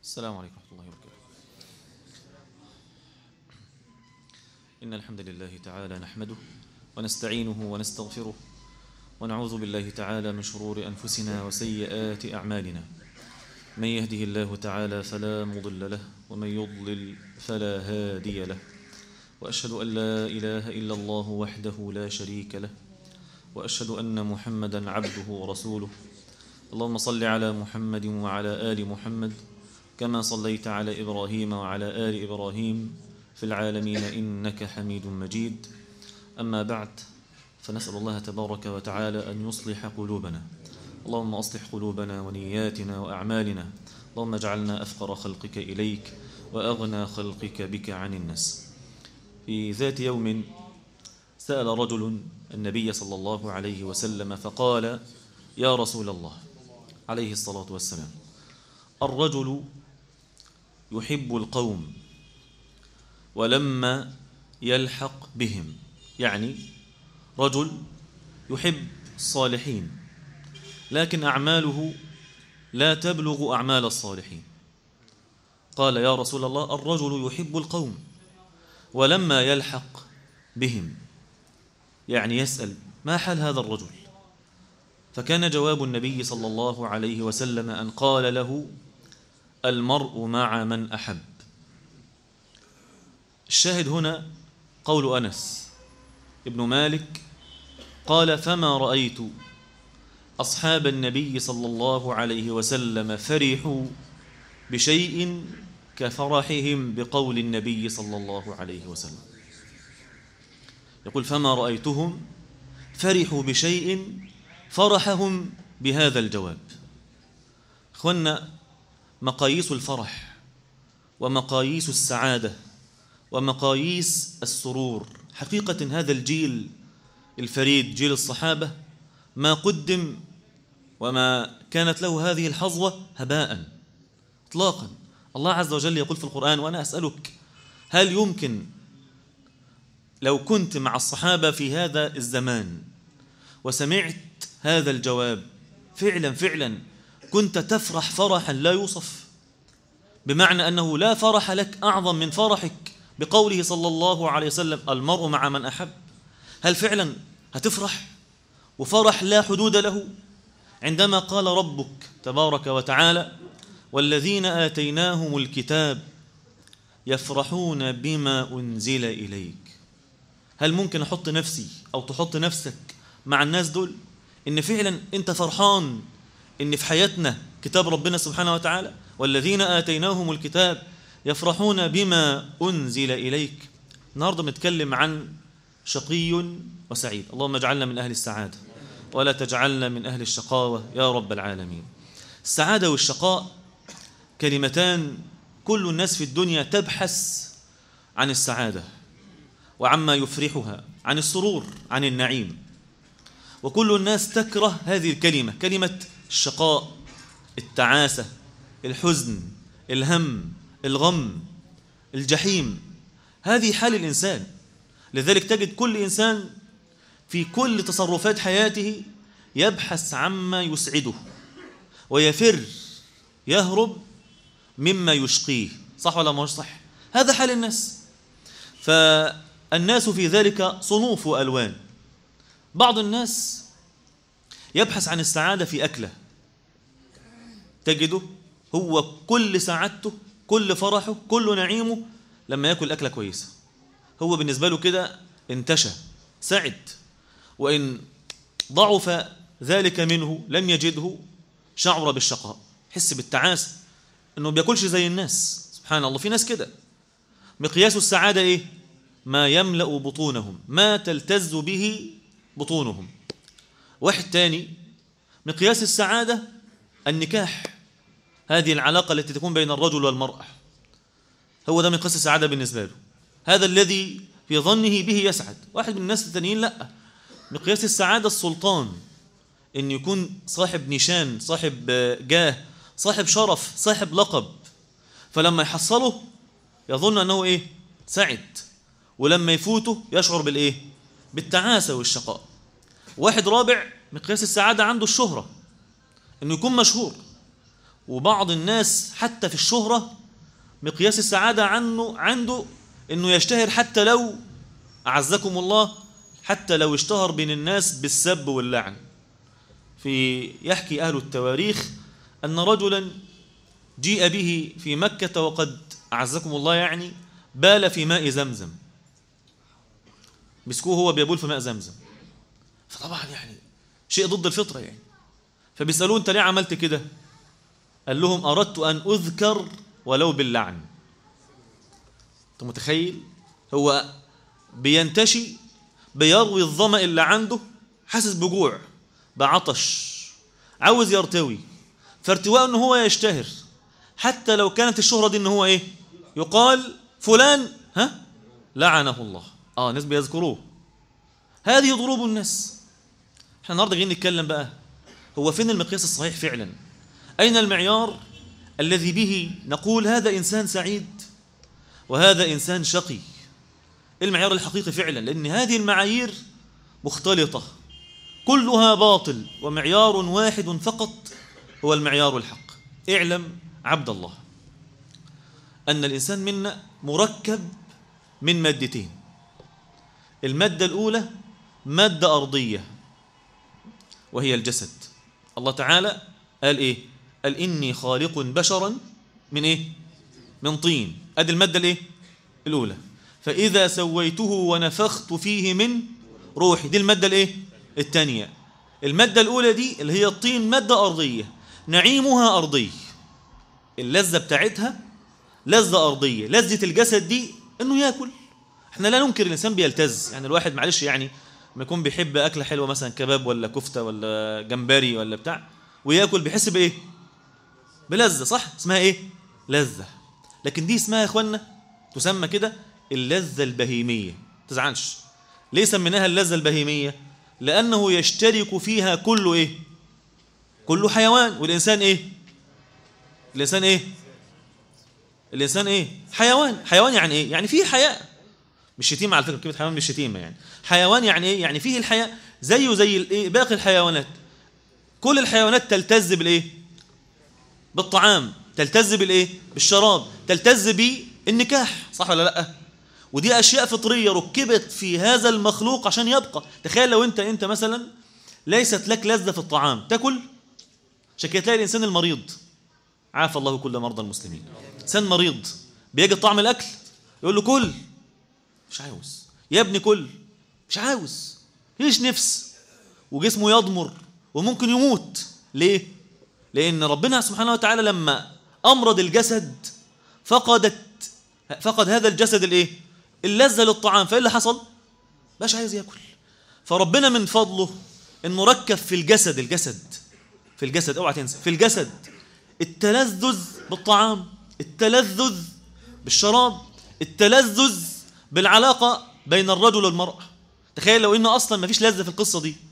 السلام عليكم ورحمة الله وبركاته إن الحمد لله تعالى نحمده ونستعينه ونستغفره ونعوذ بالله تعالى من شرور أنفسنا وسيئات أعمالنا من يهده الله تعالى فلا مضل له ومن يضلل فلا هادي له وأشهد أن لا إله إلا الله وحده لا شريك له وأشهد أن محمدا عبده ورسوله اللهم صل على محمد وعلى آل محمد كما صليت على إبراهيم وعلى آل إبراهيم في العالمين إنك حميد مجيد أما بعد فنسأل الله تبارك وتعالى أن يصلح قلوبنا اللهم أصلح قلوبنا ونياتنا وأعمالنا اللهم اجعلنا أفقر خلقك إليك وأغنى خلقك بك عن الناس في ذات يوم سأل رجل النبي صلى الله عليه وسلم فقال يا رسول الله عليه الصلاة والسلام الرجل يحب القوم ولما يلحق بهم يعني رجل يحب الصالحين لكن أعماله لا تبلغ أعمال الصالحين قال يا رسول الله الرجل يحب القوم ولما يلحق بهم يعني يسأل ما حال هذا الرجل فكان جواب النبي صلى الله عليه وسلم أن قال له المرء مع من أحب الشاهد هنا قول أنس ابن مالك قال فما رأيت أصحاب النبي صلى الله عليه وسلم فرحوا بشيء كفرحهم بقول النبي صلى الله عليه وسلم يقول فما رأيتهم فرحوا بشيء فرحهم بهذا الجواب اخوانا مقاييس الفرح ومقاييس السعادة ومقاييس السرور حقيقة هذا الجيل الفريد جيل الصحابة ما قدم وما كانت له هذه الحظوة هباء اطلاقا الله عز وجل يقول في القرآن وأنا أسألك هل يمكن لو كنت مع الصحابة في هذا الزمان وسمعت هذا الجواب فعلا فعلا كنت تفرح فرحا لا يوصف بمعنى أنه لا فرح لك أعظم من فرحك بقوله صلى الله عليه وسلم المرء مع من أحب هل فعلا هتفرح وفرح لا حدود له عندما قال ربك تبارك وتعالى والذين آتيناهم الكتاب يفرحون بما أنزل إليك هل ممكن أحط نفسي أو تحط نفسك مع الناس دول إن فعلا أنت فرحان إن في حياتنا كتاب ربنا سبحانه وتعالى والذين آتيناهم الكتاب يفرحون بما أنزل إليك النهاردة بنتكلم عن شقي وسعيد اللهم اجعلنا من أهل السعادة ولا تجعلنا من أهل الشقاوة يا رب العالمين السعادة والشقاء كلمتان كل الناس في الدنيا تبحث عن السعادة وعما يفرحها عن السرور عن النعيم وكل الناس تكره هذه الكلمة كلمة الشقاء التعاسة الحزن الهم الغم الجحيم هذه حال الإنسان لذلك تجد كل إنسان في كل تصرفات حياته يبحث عما يسعده ويفر يهرب مما يشقيه صح ولا مش صح هذا حال الناس فالناس في ذلك صنوف وألوان بعض الناس يبحث عن السعادة في أكله تجده هو كل سعادته كل فرحه كل نعيمه لما يأكل أكلة كويسة هو بالنسبة له كده انتشى سعد وإن ضعف ذلك منه لم يجده شعر بالشقاء حس بالتعاسة انه بياكلش زي الناس سبحان الله في ناس كده مقياس السعادة ايه ما يملأ بطونهم ما تلتز به بطونهم واحد تاني مقياس السعادة النكاح هذه العلاقة التي تكون بين الرجل والمرأة هو ده مقياس السعادة بالنسبة له هذا الذي في ظنه به يسعد واحد من الناس التانيين لا مقياس السعادة السلطان ان يكون صاحب نشان صاحب جاه صاحب شرف صاحب لقب فلما يحصله يظن أنه إيه سعد ولما يفوته يشعر بالإيه بالتعاسة والشقاء واحد رابع مقياس السعادة عنده الشهرة أنه يكون مشهور وبعض الناس حتى في الشهرة مقياس السعادة عنه عنده انه يشتهر حتى لو اعزكم الله حتى لو اشتهر بين الناس بالسب واللعن في يحكي اهل التواريخ ان رجلا جيء به في مكة وقد اعزكم الله يعني بال في ماء زمزم مسكوه هو بيبول في ماء زمزم فطبعا يعني شيء ضد الفطرة يعني فبيسألوه انت ليه عملت كده قال لهم أردت أن أذكر ولو باللعن أنت متخيل هو بينتشي بيروي الظمأ اللي عنده حاسس بجوع بعطش عاوز يرتوي فارتواء ان هو يشتهر حتى لو كانت الشهرة دي ان هو ايه يقال فلان ها لعنه الله اه الناس بيذكروه هذه ضروب الناس احنا النهارده جايين نتكلم بقى هو فين المقياس الصحيح فعلا اين المعيار الذي به نقول هذا انسان سعيد وهذا انسان شقي المعيار الحقيقي فعلا لان هذه المعايير مختلطه كلها باطل ومعيار واحد فقط هو المعيار الحق اعلم عبد الله ان الانسان منا مركب من مادتين الماده الاولى ماده ارضيه وهي الجسد الله تعالى قال ايه قال اني خالق بشرا من ايه من طين ادي الماده الايه الاولى فاذا سويته ونفخت فيه من روحي دي الماده الايه الثانيه الماده الاولى دي اللي هي الطين ماده ارضيه نعيمها ارضي اللذه بتاعتها لذه ارضيه لذه الجسد دي انه ياكل احنا لا ننكر الانسان بيلتز يعني الواحد معلش يعني ما يكون بيحب اكله حلوه مثلا كباب ولا كفته ولا جمبري ولا بتاع وياكل بيحس بايه بلذه صح اسمها ايه لذه لكن دي اسمها يا اخوانا تسمى كده اللذه البهيميه تزعلش ليه سميناها اللذه البهيميه لانه يشترك فيها كل ايه كل حيوان والانسان ايه الانسان ايه الانسان ايه حيوان حيوان يعني ايه يعني فيه حياه مش شتيمه على فكره كلمه حيوان مش شتيمه يعني حيوان يعني ايه يعني فيه الحياه زيه زي الايه باقي الحيوانات كل الحيوانات تلتز بالايه بالطعام تلتز بالايه بالشراب تلتز بالنكاح صح ولا لا ودي اشياء فطريه ركبت في هذا المخلوق عشان يبقى تخيل لو انت انت مثلا ليست لك لذه في الطعام تاكل عشان كده تلاقي الانسان المريض عافى الله كل مرضى المسلمين انسان مريض بيجي طعم الاكل يقول له كل مش عاوز يا ابني كل مش عاوز ليش نفس وجسمه يضمر وممكن يموت ليه لان ربنا سبحانه وتعالى لما امرض الجسد فقدت فقد هذا الجسد الايه اللذه للطعام فايه اللي حصل مش عايز ياكل فربنا من فضله انه ركب في الجسد الجسد في الجسد اوعى تنسى في الجسد التلذذ بالطعام التلذذ بالشراب التلذذ بالعلاقه بين الرجل والمراه تخيل لو ان اصلا ما فيش لذه في القصه دي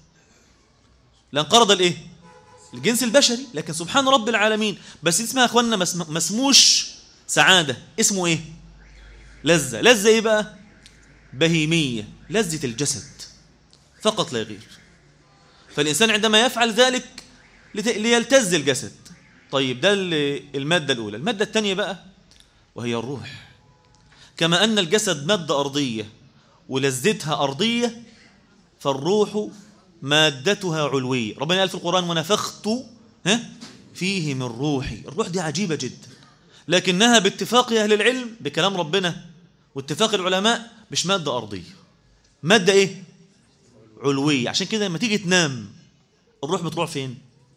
لانقرض الايه الجنس البشري لكن سبحان رب العالمين بس اسمها يا اخوانا ما اسموش سعاده اسمه ايه لذه لذه ايه بقى بهيميه لذه الجسد فقط لا غير فالانسان عندما يفعل ذلك ليلتز الجسد طيب ده الماده الاولى الماده الثانيه بقى وهي الروح كما ان الجسد ماده ارضيه ولذتها ارضيه فالروح مادتها علويه ربنا قال في القران ونفخت ها فيه من روحي الروح دي عجيبه جدا لكنها باتفاق اهل العلم بكلام ربنا واتفاق العلماء مش ماده ارضيه ماده ايه علويه عشان كده لما تيجي تنام الروح بتروح فين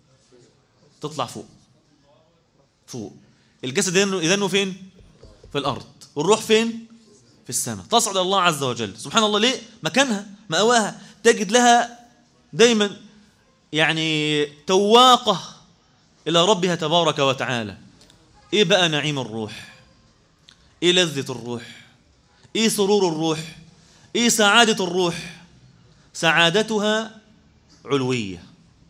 تطلع فوق فوق الجسد اذا فين في الارض والروح فين في السماء تصعد الله عز وجل سبحان الله ليه مكانها مأواها تجد لها دايما يعني تواقة إلى ربها تبارك وتعالى إيه بقى نعيم الروح إيه لذة الروح إيه سرور الروح إيه سعادة الروح سعادتها علوية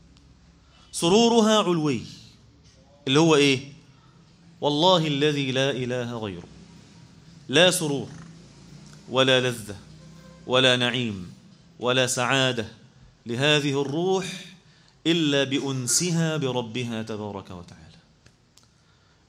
سرورها علوي اللي هو إيه والله الذي لا إله غيره لا سرور ولا لذة ولا نعيم ولا سعادة لهذه الروح إلا بأنسها بربها تبارك وتعالى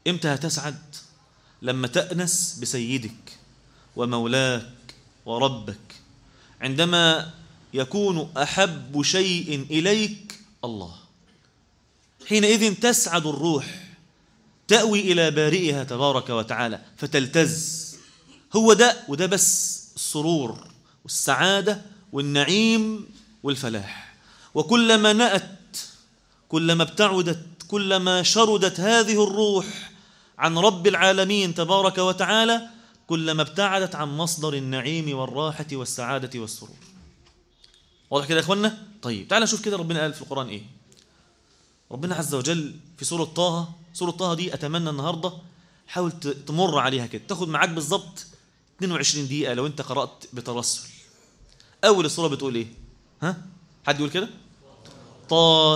إمتى هتسعد لما تأنس بسيدك ومولاك وربك عندما يكون أحب شيء إليك الله حينئذ تسعد الروح تأوي إلى بارئها تبارك وتعالى فتلتز هو ده وده بس السرور والسعادة والنعيم والفلاح وكلما نأت كلما ابتعدت كلما شردت هذه الروح عن رب العالمين تبارك وتعالى كلما ابتعدت عن مصدر النعيم والراحة والسعادة والسرور واضح كده يا اخوانا طيب تعال نشوف كده ربنا قال في القرآن ايه ربنا عز وجل في سورة طه سورة طه دي أتمنى النهاردة حاول تمر عليها كده تاخد معاك بالظبط 22 دقيقة لو أنت قرأت بترسل أول السورة بتقول إيه ها حد يقول كده طه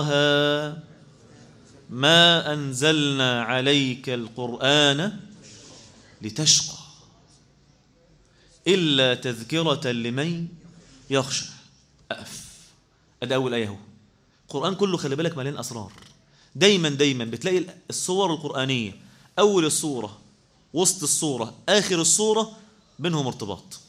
ما أنزلنا عليك القرآن لتشقى إلا تذكرة لمن يخشى أقف أدي أول آية هو القرآن كله خلي بالك مليان أسرار دايما دايما بتلاقي الصور القرآنية أول الصورة وسط الصورة آخر الصورة بينهم ارتباط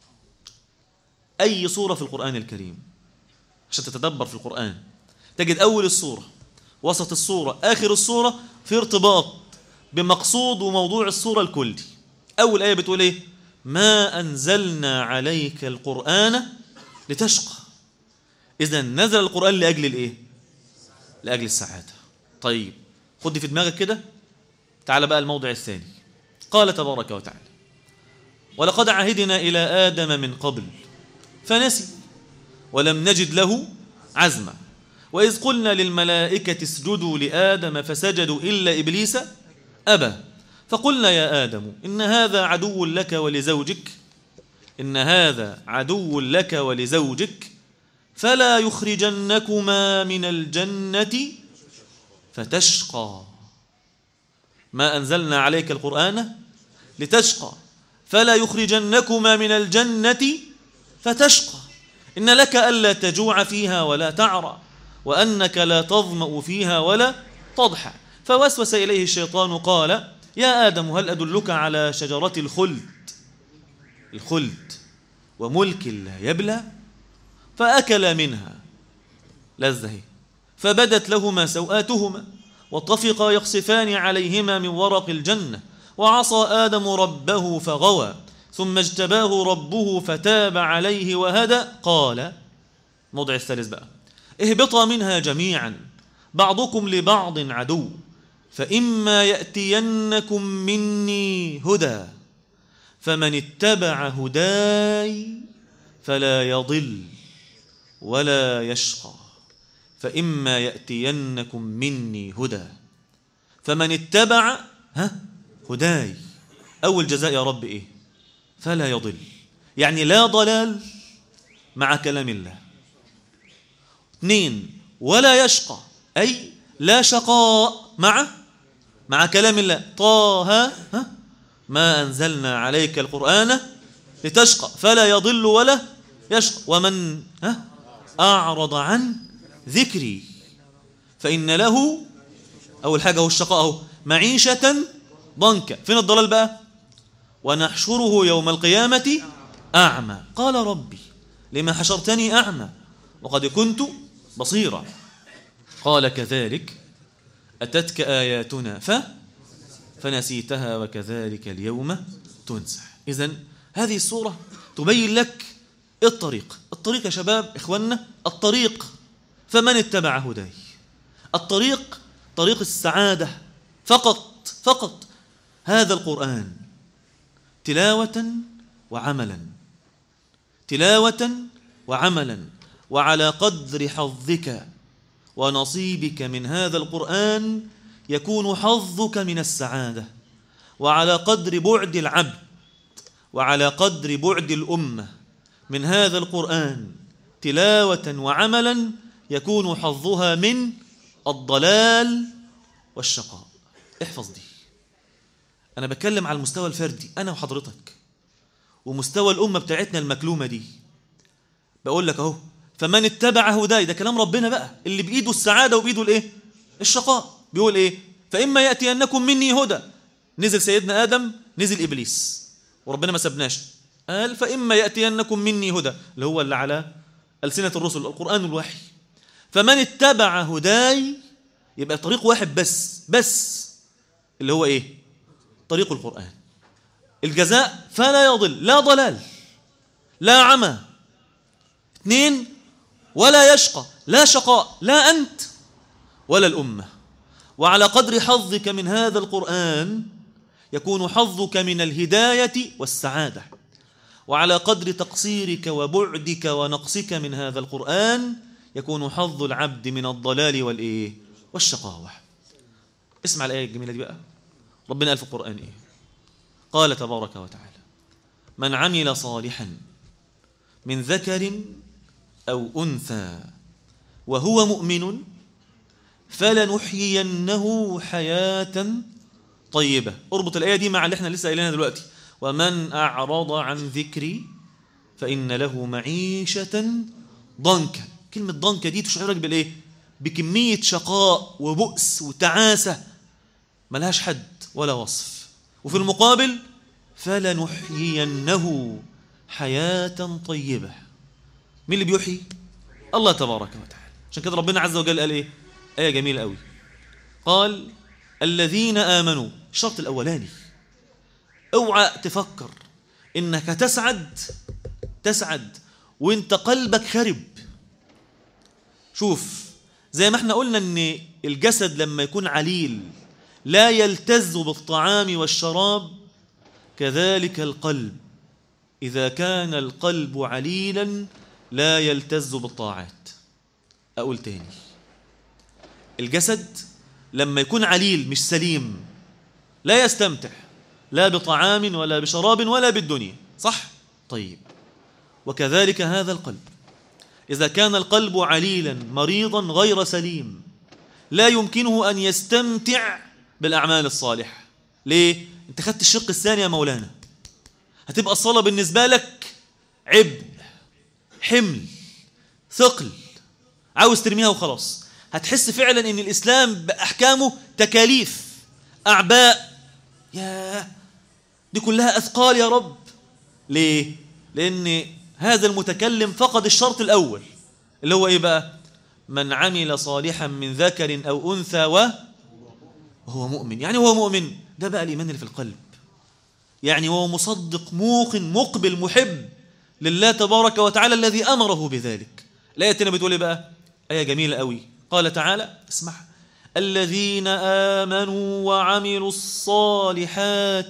أي صورة في القرآن الكريم عشان تتدبر في القرآن تجد أول الصورة وسط الصورة آخر الصورة في ارتباط بمقصود وموضوع الصورة الكلي أول آية بتقول إيه ما أنزلنا عليك القرآن لتشقى إذا نزل القرآن لأجل الإيه لأجل السعادة طيب خد في دماغك كده تعال بقى الموضع الثاني قال تبارك وتعالى ولقد عهدنا إلى آدم من قبل فنسي ولم نجد له عزما وإذ قلنا للملائكة اسجدوا لآدم فسجدوا إلا إبليس أبى فقلنا يا آدم إن هذا عدو لك ولزوجك إن هذا عدو لك ولزوجك فلا يخرجنكما من الجنة فتشقى ما أنزلنا عليك القرآن لتشقى فلا يخرجنكما من الجنة فتشقى إن لك ألا تجوع فيها ولا تعرى وأنك لا تظمأ فيها ولا تضحى فوسوس إليه الشيطان قال يا آدم هل أدلك على شجرة الخلد الخلد وملك لا يبلى فأكل منها لذة فبدت لهما سوآتهما وطفقا يقصفان عليهما من ورق الجنة وعصى آدم ربه فغوى ثم اجتباه ربه فتاب عليه وهدى قال موضع الثالث بقى اهبطا منها جميعا بعضكم لبعض عدو فإما يأتينكم مني هدى فمن اتبع هداي فلا يضل ولا يشقى فإما يأتينكم مني هدى فمن اتبع ها هداي أول جزاء يا رب إيه فلا يضل يعني لا ضلال مع كلام الله اثنين ولا يشقى أي لا شقاء مع مع كلام الله طه ها ما أنزلنا عليك القرآن لتشقى فلا يضل ولا يشقى ومن ها أعرض عن ذكري فإن له أول حاجة هو الشقاء هو معيشة ضنكا فين الضلال بقى ونحشره يوم القيامة أعمى قال ربي لما حشرتني أعمى وقد كنت بصيرا قال كذلك أتتك آياتنا ف فنسيتها وكذلك اليوم تنسى إذن هذه الصورة تبين لك الطريق الطريق يا شباب إخواننا الطريق فمن اتبع هداي الطريق طريق السعادة فقط فقط هذا القرآن تلاوة وعملا تلاوة وعملا وعلى قدر حظك ونصيبك من هذا القرآن يكون حظك من السعادة وعلى قدر بعد العبد وعلى قدر بعد الأمة من هذا القرآن تلاوة وعملا يكون حظها من الضلال والشقاء احفظ دي أنا بتكلم على المستوى الفردي أنا وحضرتك ومستوى الأمة بتاعتنا المكلومة دي بقول لك أهو فمن اتبع هداي ده كلام ربنا بقى اللي بإيده السعادة وبإيده الإيه الشقاء بيقول إيه فإما يأتينكم مني هدى نزل سيدنا آدم نزل إبليس وربنا ما سبناش قال فإما يأتينكم مني هدى اللي هو اللي على ألسنة الرسل القرآن الوحي فمن اتبع هداي يبقى طريق واحد بس بس اللي هو إيه طريق القرآن الجزاء فلا يضل لا ضلال لا عمى اثنين ولا يشقى لا شقاء لا أنت ولا الأمة وعلى قدر حظك من هذا القرآن يكون حظك من الهداية والسعادة وعلى قدر تقصيرك وبعدك ونقصك من هذا القرآن يكون حظ العبد من الضلال والإيه والشقاوة اسمع الآية الجميلة دي بقى ربنا قال في القرآن إيه قال تبارك وتعالى من عمل صالحا من ذكر أو أنثى وهو مؤمن فلنحيينه حياة طيبة اربط الآية دي مع اللي احنا لسه قايلينها دلوقتي ومن أعرض عن ذكري فإن له معيشة ضنكا كلمة ضنكا دي تشعرك بالإيه؟ بكمية شقاء وبؤس وتعاسة ملهاش حد ولا وصف وفي المقابل فلنحيينه حياة طيبة مين اللي بيحيي؟ الله تبارك وتعالى عشان كده ربنا عز وجل قال إيه؟ آية جميلة قوي قال الذين آمنوا الشرط الأولاني اوعى تفكر إنك تسعد تسعد وانت قلبك خرب شوف زي ما احنا قلنا ان الجسد لما يكون عليل لا يلتز بالطعام والشراب كذلك القلب إذا كان القلب عليلا لا يلتز بالطاعات أقول تاني الجسد لما يكون عليل مش سليم لا يستمتع لا بطعام ولا بشراب ولا بالدنيا صح؟ طيب وكذلك هذا القلب إذا كان القلب عليلا مريضا غير سليم لا يمكنه أن يستمتع بالأعمال الصالحة ليه؟ أنت خدت الشق الثاني يا مولانا هتبقى الصلاة بالنسبة لك عبء حمل ثقل عاوز ترميها وخلاص هتحس فعلا ان الاسلام باحكامه تكاليف اعباء يا دي كلها اثقال يا رب ليه لان هذا المتكلم فقد الشرط الاول اللي هو ايه بقى من عمل صالحا من ذكر او انثى وهو مؤمن يعني هو مؤمن ده بقى الايمان اللي في القلب يعني هو مصدق موقن مقبل محب لله تبارك وتعالى الذي امره بذلك الايه الثانيه بتقول ايه بقى ايه جميله قوي قال تعالى اسمع الذين آمنوا وعملوا الصالحات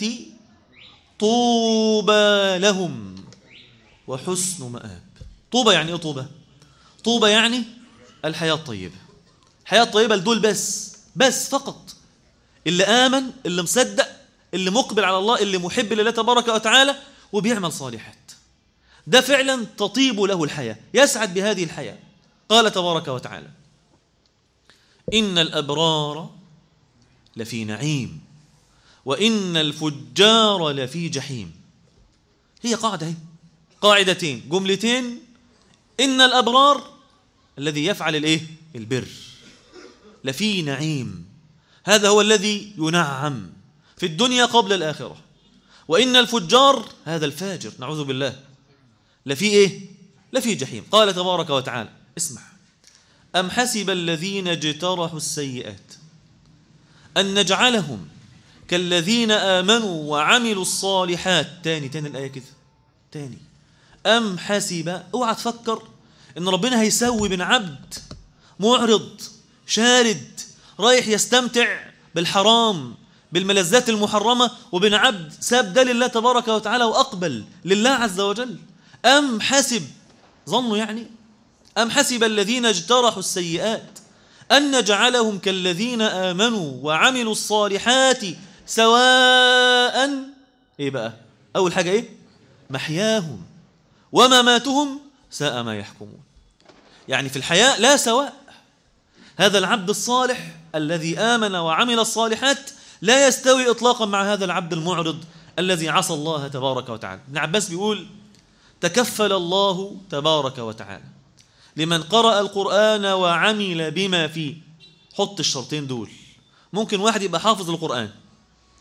طوبى لهم وحسن مآب طوبى يعني ايه طوبى طوبى يعني الحياة الطيبة الحياة الطيبة لدول بس بس فقط اللي آمن اللي مصدق اللي مقبل على الله اللي محب لله تبارك وتعالى وبيعمل صالحات ده فعلا تطيب له الحياة يسعد بهذه الحياة قال تبارك وتعالى إن الأبرار لفي نعيم وإن الفجار لفي جحيم هي قاعدة هي قاعدتين جملتين إن الأبرار الذي يفعل الإيه؟ البر لفي نعيم هذا هو الذي ينعم في الدنيا قبل الآخرة وإن الفجار هذا الفاجر نعوذ بالله لفي إيه؟ لفي جحيم قال تبارك وتعالى اسمع أم حسب الذين اجترحوا السيئات أن نجعلهم كالذين آمنوا وعملوا الصالحات تاني تاني الآية كده تاني أم حسب اوعى تفكر إن ربنا هيسوي بين عبد معرض شارد رايح يستمتع بالحرام بالملذات المحرمة وبين عبد ساب ده لله تبارك وتعالى وأقبل لله عز وجل أم حسب ظنوا يعني أم حسب الذين اجترحوا السيئات أن نجعلهم كالذين آمنوا وعملوا الصالحات سواء إيه بقى أول حاجة إيه محياهم ومماتهم ساء ما يحكمون يعني في الحياة لا سواء هذا العبد الصالح الذي آمن وعمل الصالحات لا يستوي إطلاقا مع هذا العبد المعرض الذي عصى الله تبارك وتعالى ابن عباس بيقول تكفل الله تبارك وتعالى لمن قرأ القرآن وعمل بما فيه حط الشرطين دول ممكن واحد يبقى حافظ القرآن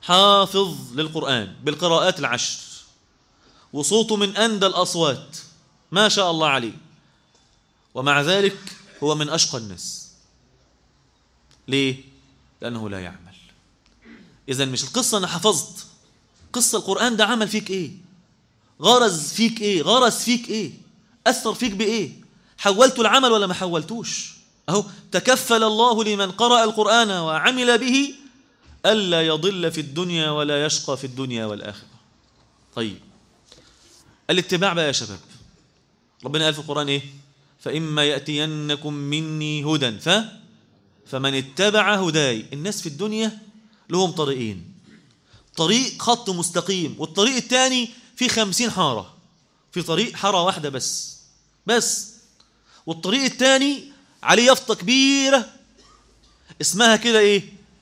حافظ للقرآن بالقراءات العشر وصوته من أندى الأصوات ما شاء الله عليه ومع ذلك هو من أشقى الناس ليه؟ لأنه لا يعمل إذا مش القصة أنا حفظت قصة القرآن ده عمل فيك إيه غرز فيك إيه غرز فيك إيه أثر فيك بإيه حولت العمل ولا ما حولتوش أهو تكفل الله لمن قرأ القرآن وعمل به ألا يضل في الدنيا ولا يشقى في الدنيا والآخرة طيب الاتباع بقى يا شباب ربنا قال في القرآن إيه فإما يأتينكم مني هدى ف فمن اتبع هداي الناس في الدنيا لهم طريقين طريق خط مستقيم والطريق الثاني في خمسين حارة في طريق حارة واحدة بس بس والطريق الثاني عليه يافطة كبيرة اسمها كده ايه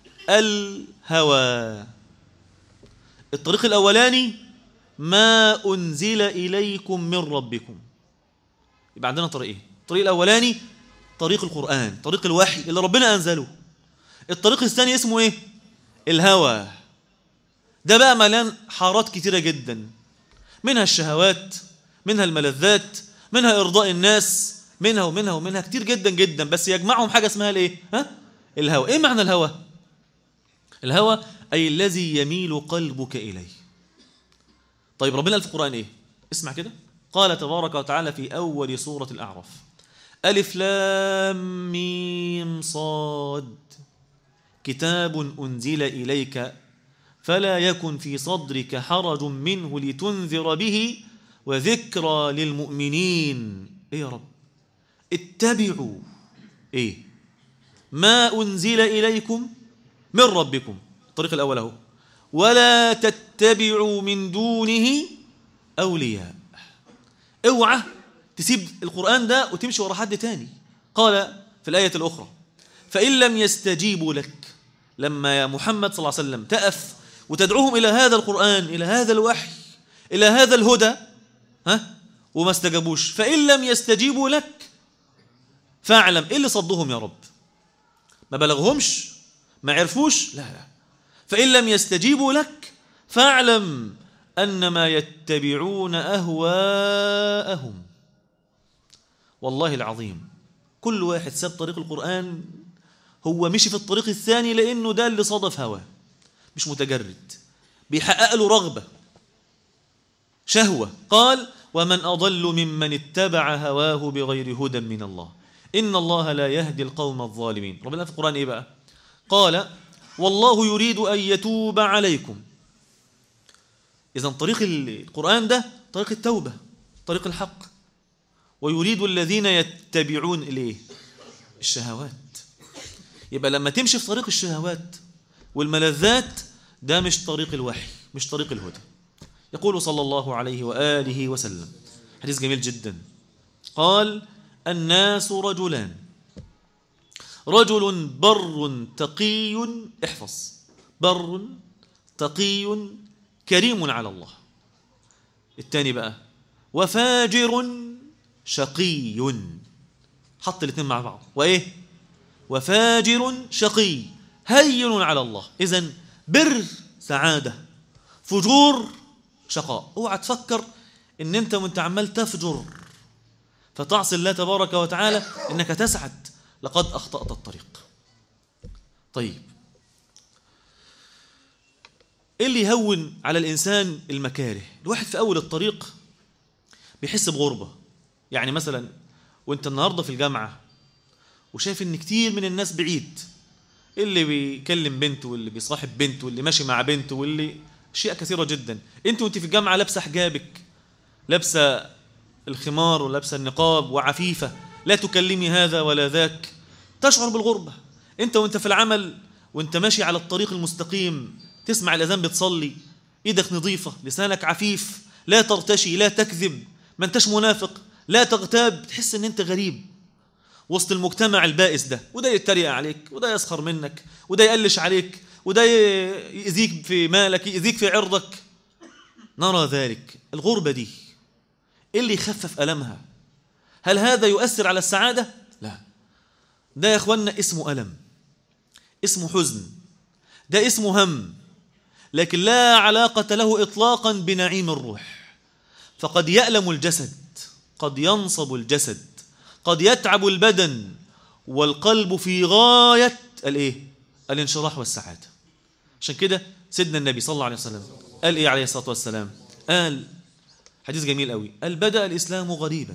الهوى الطريق الأولاني ما أنزل إليكم من ربكم يبقى عندنا طريقين الطريق الأولاني طريق القرآن طريق الوحي اللي ربنا أنزله الطريق الثاني اسمه ايه الهوى ده بقى مليان حارات كتيرة جدا منها الشهوات منها الملذات منها إرضاء الناس منها ومنها ومنها كتير جدا جدا بس يجمعهم حاجة اسمها الايه ها الهوى ايه معنى الهوى الهوى أي الذي يميل قلبك إليه طيب ربنا قال في القرآن ايه اسمع كده قال تبارك وتعالى في أول سورة الأعراف ألف لام ميم صاد كتاب أنزل إليك فلا يكن في صدرك حرج منه لتنذر به وذكرى للمؤمنين ايه يا رب اتبعوا ايه ما انزل اليكم من ربكم الطريق الاول اهو ولا تتبعوا من دونه اولياء اوعى تسيب القران ده وتمشي ورا حد تاني قال في الايه الاخرى فان لم يستجيبوا لك لما يا محمد صلى الله عليه وسلم تأف وتدعوهم إلى هذا القرآن إلى هذا الوحي إلى هذا الهدى ها وما استجابوش فإن لم يستجيبوا لك فاعلم إيه اللي صدهم يا رب ما بلغهمش ما عرفوش لا لا فإن لم يستجيبوا لك فاعلم أنما يتبعون أهواءهم والله العظيم كل واحد ساب طريق القرآن هو مشي في الطريق الثاني لأنه ده اللي صادف هواه مش متجرد بيحقق له رغبة شهوة قال ومن أضل ممن اتبع هواه بغير هدى من الله إن الله لا يهدي القوم الظالمين ربنا في القرآن إيه بقى قال والله يريد أن يتوب عليكم إذا طريق القرآن ده طريق التوبة طريق الحق ويريد الذين يتبعون إليه الشهوات يبقى لما تمشي في طريق الشهوات والملذات ده مش طريق الوحي مش طريق الهدى يقول صلى الله عليه وآله وسلم حديث جميل جدا قال الناس رجلان رجل بر تقي احفظ بر تقي كريم على الله الثاني بقى وفاجر شقي حط الاثنين مع بعض وايه وفاجر شقي هين على الله اذا بر سعاده فجور شقاء اوعى تفكر ان انت وانت عمال تفجر فتعصي الله تبارك وتعالى انك تسعد لقد اخطات الطريق طيب ايه اللي يهون على الانسان المكاره الواحد في اول الطريق بيحس بغربه يعني مثلا وانت النهارده في الجامعه وشايف ان كتير من الناس بعيد اللي بيكلم بنته واللي بيصاحب بنته واللي ماشي مع بنته واللي اشياء كثيره جدا انت وانت في الجامعه لابسه حجابك لابسه الخمار ولابسه النقاب وعفيفه لا تكلمي هذا ولا ذاك تشعر بالغربه انت وانت في العمل وانت ماشي على الطريق المستقيم تسمع الاذان بتصلي ايدك نظيفه لسانك عفيف لا ترتشي لا تكذب ما انتش منافق لا تغتاب تحس ان انت غريب وسط المجتمع البائس ده وده يتريق عليك وده يسخر منك وده يقلش عليك وده يأذيك في مالك يأذيك في عرضك نرى ذلك الغربة دي إيه اللي يخفف ألمها هل هذا يؤثر على السعادة؟ لا ده يا أخوانا اسمه ألم اسمه حزن ده اسمه هم لكن لا علاقة له إطلاقا بنعيم الروح فقد يألم الجسد قد ينصب الجسد قد يتعب البدن والقلب في غاية الإيه؟ الانشراح والسعادة عشان كده سيدنا النبي صلى الله عليه وسلم قال إيه عليه الصلاة والسلام قال حديث جميل قوي قال بدأ الإسلام غريبا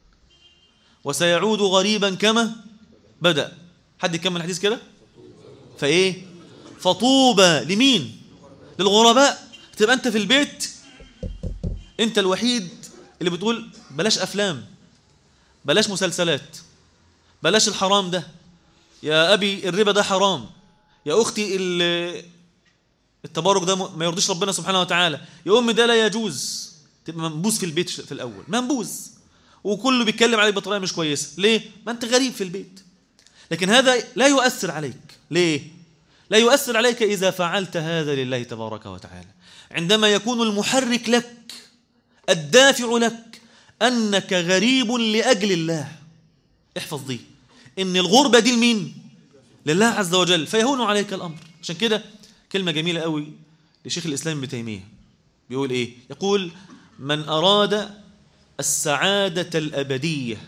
وسيعود غريبا كما بدأ حد يكمل الحديث كده فإيه فطوبى لمين للغرباء تبقى أنت في البيت أنت الوحيد اللي بتقول بلاش أفلام بلاش مسلسلات بلاش الحرام ده يا أبي الربا ده حرام يا أختي التبارك ده ما يرضيش ربنا سبحانه وتعالى يا أمي ده لا يجوز تبقى منبوذ في البيت في الأول منبوذ وكله بيتكلم عليك بطريقة مش كويسة ليه؟ ما أنت غريب في البيت لكن هذا لا يؤثر عليك ليه؟ لا يؤثر عليك إذا فعلت هذا لله تبارك وتعالى عندما يكون المحرك لك الدافع لك أنك غريب لأجل الله احفظ دي إن الغربة دي لمين؟ لله عز وجل فيهون عليك الأمر عشان كده كلمة جميلة قوي لشيخ الإسلام ابن تيمية بيقول إيه؟ يقول من أراد السعادة الأبدية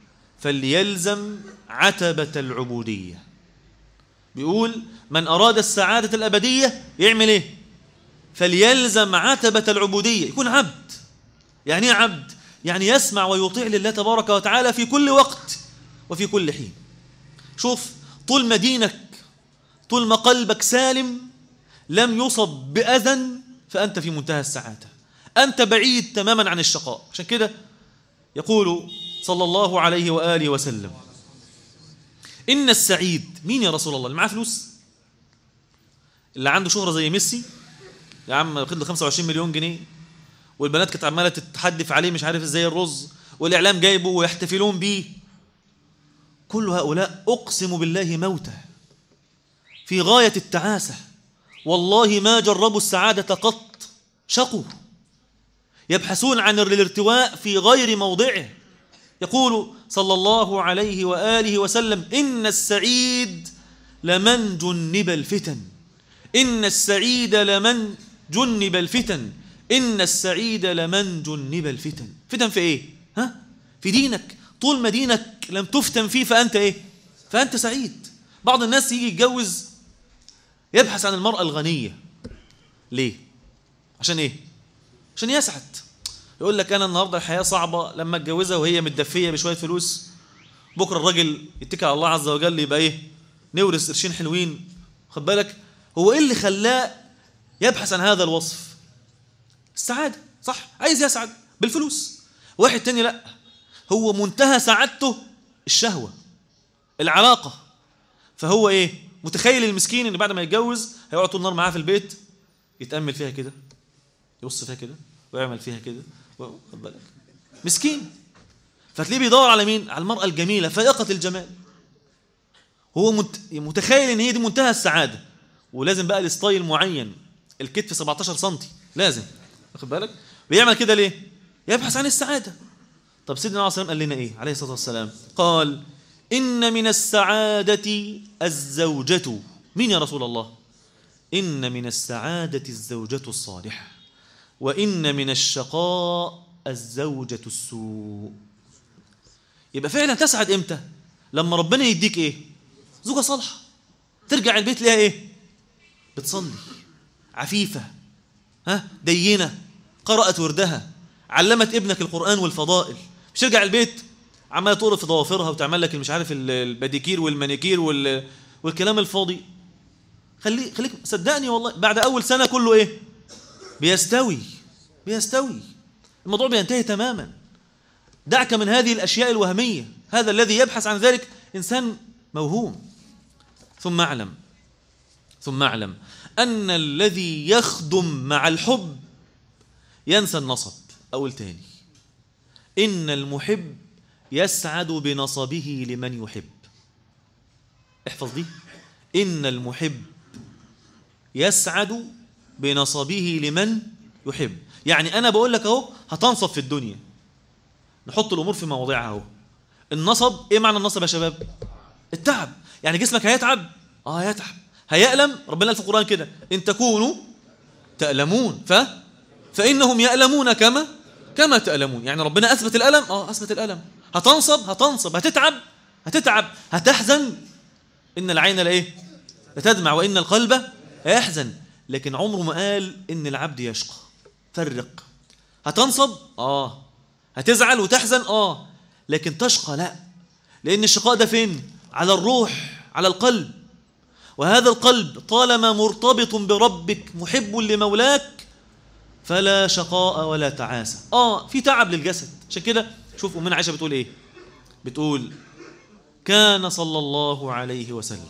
فليلزم عتبة العبودية بيقول من أراد السعادة الأبدية يعمل إيه؟ فليلزم عتبة العبودية يكون عبد يعني ايه عبد؟ يعني يسمع ويطيع لله تبارك وتعالى في كل وقت وفي كل حين شوف طول ما دينك طول ما قلبك سالم لم يصب بأذى فأنت في منتهى السعادة أنت بعيد تماما عن الشقاء عشان كده يقول صلى الله عليه وآله وسلم إن السعيد مين يا رسول الله اللي معاه فلوس اللي عنده شهرة زي ميسي يا عم واخد له 25 مليون جنيه والبنات كانت عماله تتحدف عليه مش عارف ازاي الرز والاعلام جايبه ويحتفلون بيه كل هؤلاء اقسم بالله موتى في غايه التعاسه والله ما جربوا السعاده قط شقوا يبحثون عن الارتواء في غير موضعه يقول صلى الله عليه واله وسلم ان السعيد لمن جنب الفتن ان السعيد لمن جنب الفتن إن السعيد لمن جنب الفتن فتن في إيه؟ ها؟ في دينك طول ما دينك لم تفتن فيه فأنت إيه؟ فأنت سعيد بعض الناس يجي يتجوز يبحث عن المرأة الغنية ليه؟ عشان إيه؟ عشان يسعد يقول لك أنا النهاردة الحياة صعبة لما اتجوزها وهي متدفية بشوية فلوس بكرة الراجل يتكل على الله عز وجل يبقى إيه؟ نورث قرشين حلوين خد بالك هو إيه اللي خلاه يبحث عن هذا الوصف السعادة صح عايز يسعد بالفلوس واحد تاني لا هو منتهى سعادته الشهوة العلاقة فهو ايه متخيل المسكين ان بعد ما يتجوز هيقعد طول النهار معاه في البيت يتأمل فيها كده يبص فيها كده ويعمل فيها كده خد بالك مسكين فتلاقيه بيدور على مين على المرأة الجميلة فائقة الجمال هو متخيل ان هي دي منتهى السعادة ولازم بقى الستايل معين الكتف 17 سم لازم واخد بالك بيعمل كده ليه يبحث عن السعاده طب سيدنا عليه الصلاه قال لنا ايه عليه الصلاه والسلام قال ان من السعاده الزوجه مين يا رسول الله ان من السعاده الزوجه الصالحه وان من الشقاء الزوجه السوء يبقى فعلا تسعد امتى لما ربنا يديك ايه زوجه صالحه ترجع البيت ليها ايه بتصلي عفيفه ها دينه قرأت وردها علمت ابنك القرآن والفضائل مش ترجع البيت عماله تقرا في ضوافرها وتعمل لك مش عارف الباديكير والمانيكير وال... والكلام الفاضي خلي خليك صدقني والله بعد اول سنه كله ايه بيستوي بيستوي الموضوع بينتهي تماما دعك من هذه الاشياء الوهميه هذا الذي يبحث عن ذلك انسان موهوم ثم اعلم ثم اعلم ان الذي يخدم مع الحب ينسى النصب أقول تاني إن المحب يسعد بنصبه لمن يحب احفظ دي إن المحب يسعد بنصبه لمن يحب يعني أنا بقول لك أهو هتنصب في الدنيا نحط الأمور في مواضعها أهو النصب إيه معنى النصب يا شباب التعب يعني جسمك هيتعب آه يتعب هيألم ربنا قال في القرآن كده إن تكونوا تألمون ف فإنهم يألمون كما كما تألمون يعني ربنا أثبت الألم آه أثبت الألم هتنصب هتنصب هتتعب هتتعب هتحزن إن العين لإيه لتدمع وإن القلب يحزن لكن عمره ما قال إن العبد يشقى فرق هتنصب آه هتزعل وتحزن آه لكن تشقى لا لأن الشقاء ده فين على الروح على القلب وهذا القلب طالما مرتبط بربك محب لمولاك فلا شقاء ولا تعاسة آه في تعب للجسد عشان كده شوف أمنا عائشة بتقول إيه بتقول كان صلى الله عليه وسلم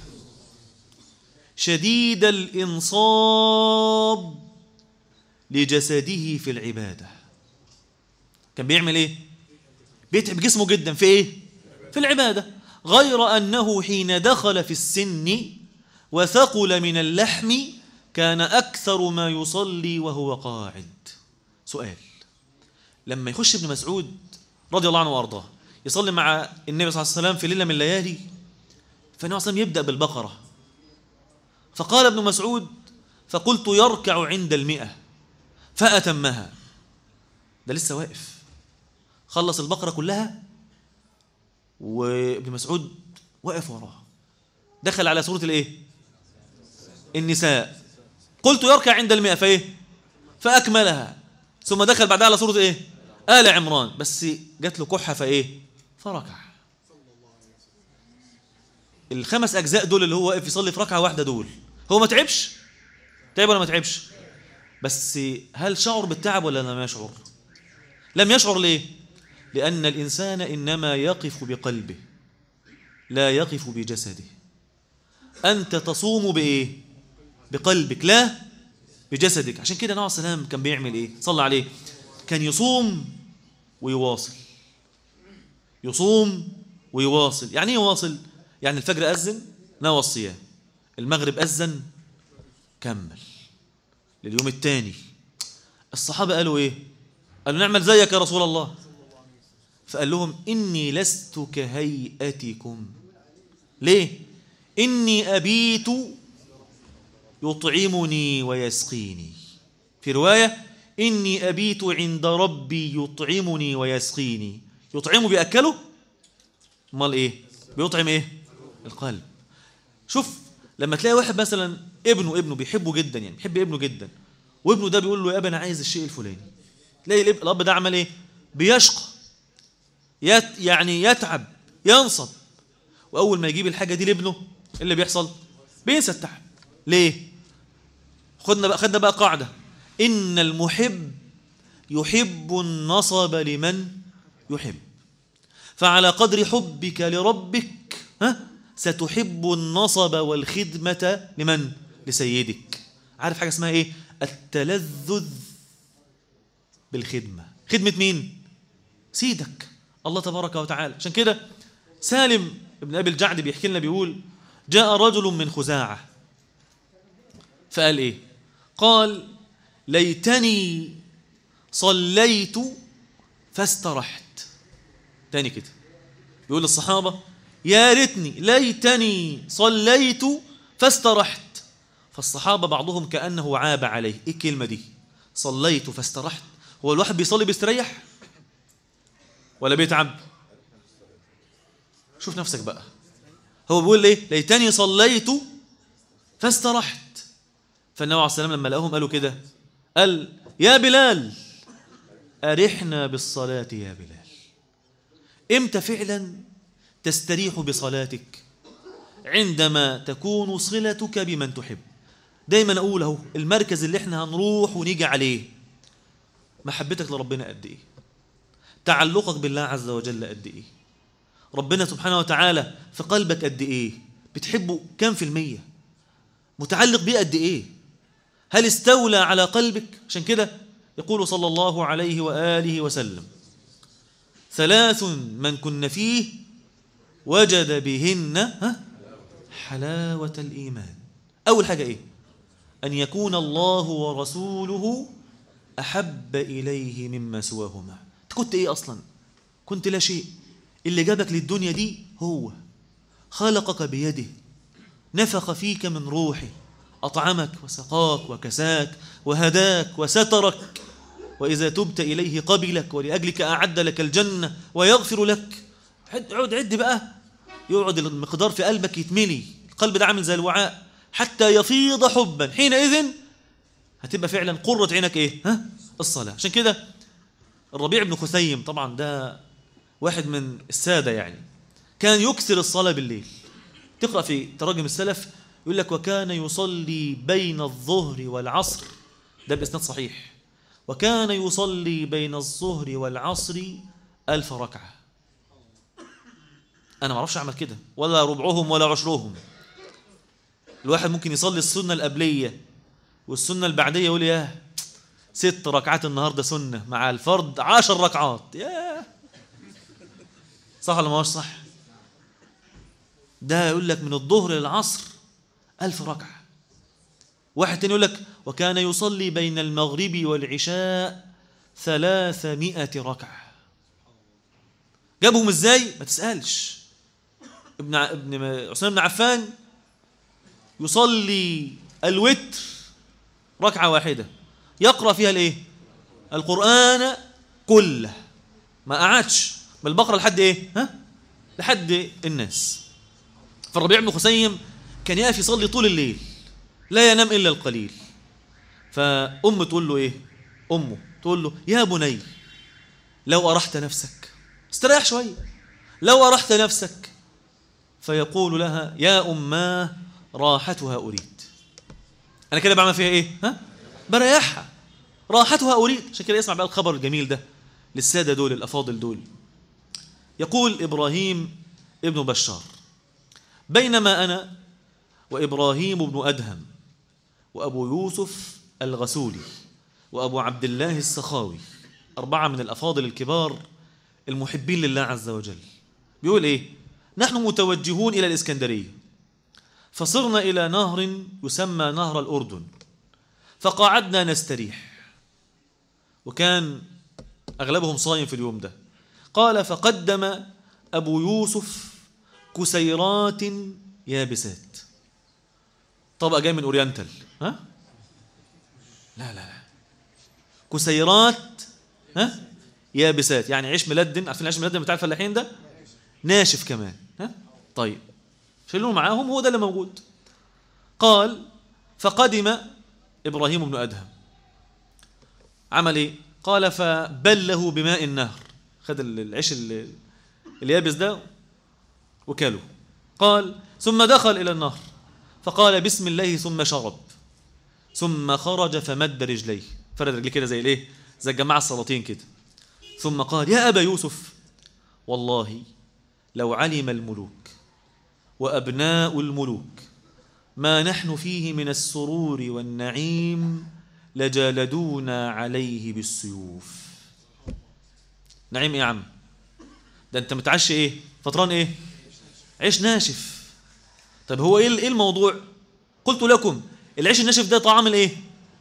شديد الإنصاب لجسده في العبادة كان بيعمل إيه بيتعب جسمه جدا في إيه في العبادة غير أنه حين دخل في السن وثقل من اللحم كان أكثر ما يصلي وهو قاعد سؤال لما يخش ابن مسعود رضي الله عنه وأرضاه يصلي مع النبي صلى الله عليه وسلم في ليلة من الليالي فالنبي صلى الله عليه وسلم يبدأ بالبقرة فقال ابن مسعود فقلت يركع عند المئة فأتمها ده لسه واقف خلص البقرة كلها وابن مسعود واقف وراه دخل على سورة الايه النساء قلت يركع عند المئة فايه فأكملها ثم دخل بعدها على سورة ايه آل عمران بس جات له كحة فايه فركع الخمس أجزاء دول اللي هو واقف يصلي في ركعة واحدة دول هو ما تعبش تعب ولا ما تعبش بس هل شعر بالتعب ولا لم يشعر لم يشعر ليه لأن الإنسان إنما يقف بقلبه لا يقف بجسده أنت تصوم بإيه بقلبك لا بجسدك عشان كده نوع السلام كان بيعمل إيه صلى عليه كان يصوم ويواصل يصوم ويواصل يعني ايه يواصل يعني الفجر أذن نوى الصيام المغرب أذن كمل لليوم الثاني الصحابة قالوا إيه قالوا نعمل زيك يا رسول الله فقال لهم إني لست كهيئتكم ليه إني أبيت يطعمني ويسقيني في رواية إني أبيت عند ربي يطعمني ويسقيني يطعمه بيأكله امال إيه بيطعم إيه القلب شوف لما تلاقي واحد مثلا ابنه ابنه بيحبه جدا يعني بيحب ابنه جدا وابنه ده بيقول له يا ابني انا عايز الشيء الفلاني تلاقي الاب ده عمل ايه بيشقى يت يعني يتعب ينصب واول ما يجيب الحاجه دي لابنه ايه اللي بيحصل بينسى التعب ليه خدنا بقى خدنا بقى قاعده ان المحب يحب النصب لمن يحب فعلى قدر حبك لربك ها ستحب النصب والخدمة لمن؟ لسيدك عارف حاجة اسمها ايه؟ التلذذ بالخدمة خدمة مين؟ سيدك الله تبارك وتعالى عشان كده سالم ابن أبي الجعد بيحكي لنا بيقول جاء رجل من خزاعة فقال ايه؟ قال ليتني صليت فاسترحت تاني كده يقول للصحابة يا ريتني ليتني صليت فاسترحت فالصحابة بعضهم كأنه عاب عليه إيه الكلمة دي صليت فاسترحت هو الواحد بيصلي بيستريح ولا بيتعب شوف نفسك بقى هو بيقول ايه ليتني صليت فاسترحت فالنبي عليه السلام لما لقاهم قالوا كده قال يا بلال أرحنا بالصلاة يا بلال امتى فعلا تستريح بصلاتك عندما تكون صلتك بمن تحب دايما اقول اهو المركز اللي احنا هنروح ونيجي عليه محبتك لربنا قد ايه تعلقك بالله عز وجل قد ايه ربنا سبحانه وتعالى في قلبك قد ايه بتحبه كم في المية متعلق بيه قد ايه هل استولى على قلبك عشان كده يقول صلى الله عليه وآله وسلم ثلاث من كن فيه وجد بهن ها حلاوة الإيمان أول حاجة إيه أن يكون الله ورسوله أحب إليه مما سواهما أنت كنت إيه أصلا كنت لا شيء اللي جابك للدنيا دي هو خلقك بيده نفخ فيك من روحه أطعمك وسقاك وكساك وهداك وسترك وإذا تبت إليه قبلك ولأجلك أعد لك الجنة ويغفر لك عد عد بقى يقعد المقدار في قلبك يتملي القلب ده عامل زي الوعاء حتى يفيض حبا حينئذ هتبقى فعلا قرة عينك ايه ها الصلاة عشان كده الربيع بن خثيم طبعا ده واحد من السادة يعني كان يكثر الصلاة بالليل تقرأ في تراجم السلف يقول لك وكان يصلي بين الظهر والعصر ده بإسناد صحيح وكان يصلي بين الظهر والعصر ألف ركعة أنا ما أعرفش أعمل كده ولا ربعهم ولا عشرهم الواحد ممكن يصلي السنة القبلية والسنة البعدية يقول ياه ست ركعات النهاردة سنة مع الفرد عشر ركعات ياه صح ولا ما هوش صح ده يقول لك من الظهر للعصر ألف ركعة واحد تاني يقول لك وكان يصلي بين المغرب والعشاء ثلاثمائة ركعة جابهم ازاي ما تسألش ابن ابن عثمان بن عفان يصلي الوتر ركعة واحدة يقرأ فيها الايه القرآن كله ما قعدش من البقرة لحد ايه ها لحد الناس فالربيع بن خسيم كان يقف يصلي طول الليل لا ينام إلا القليل فأم تقول له إيه أمه تقول له يا بني لو أرحت نفسك استريح شوية لو أرحت نفسك فيقول لها يا أماه راحتها أريد أنا كده بعمل فيها إيه ها بريحها راحتها أريد عشان كده اسمع بقى الخبر الجميل ده للسادة دول الأفاضل دول يقول إبراهيم ابن بشار بينما أنا وإبراهيم بن أدهم وأبو يوسف الغسولي وأبو عبد الله السخاوي أربعة من الأفاضل الكبار المحبين لله عز وجل بيقول إيه نحن متوجهون إلى الإسكندرية فصرنا إلى نهر يسمى نهر الأردن فقعدنا نستريح وكان أغلبهم صايم في اليوم ده قال فقدم أبو يوسف كسيرات يابسات طبق جاي من أورينتال ها لا لا لا كسيرات ها يابسات يعني عيش ملدن عارفين العيش الملدن بتاع الفلاحين ده ناشف كمان ها طيب شيلوه معاهم هو ده اللي موجود قال فقدم إبراهيم بن أدهم عمل إيه قال فبله بماء النهر خد العيش اليابس ده وكاله قال ثم دخل إلى النهر فقال بسم الله ثم شرب ثم خرج فمد رجليه فرد رجليه كده زي الايه زي الجماعه السلاطين كده ثم قال يا ابا يوسف والله لو علم الملوك وابناء الملوك ما نحن فيه من السرور والنعيم لجالدونا عليه بالسيوف نعيم ايه يا عم ده انت متعشي ايه فطران ايه عيش ناشف طب هو ايه ايه الموضوع قلت لكم العيش الناشف ده طعام الايه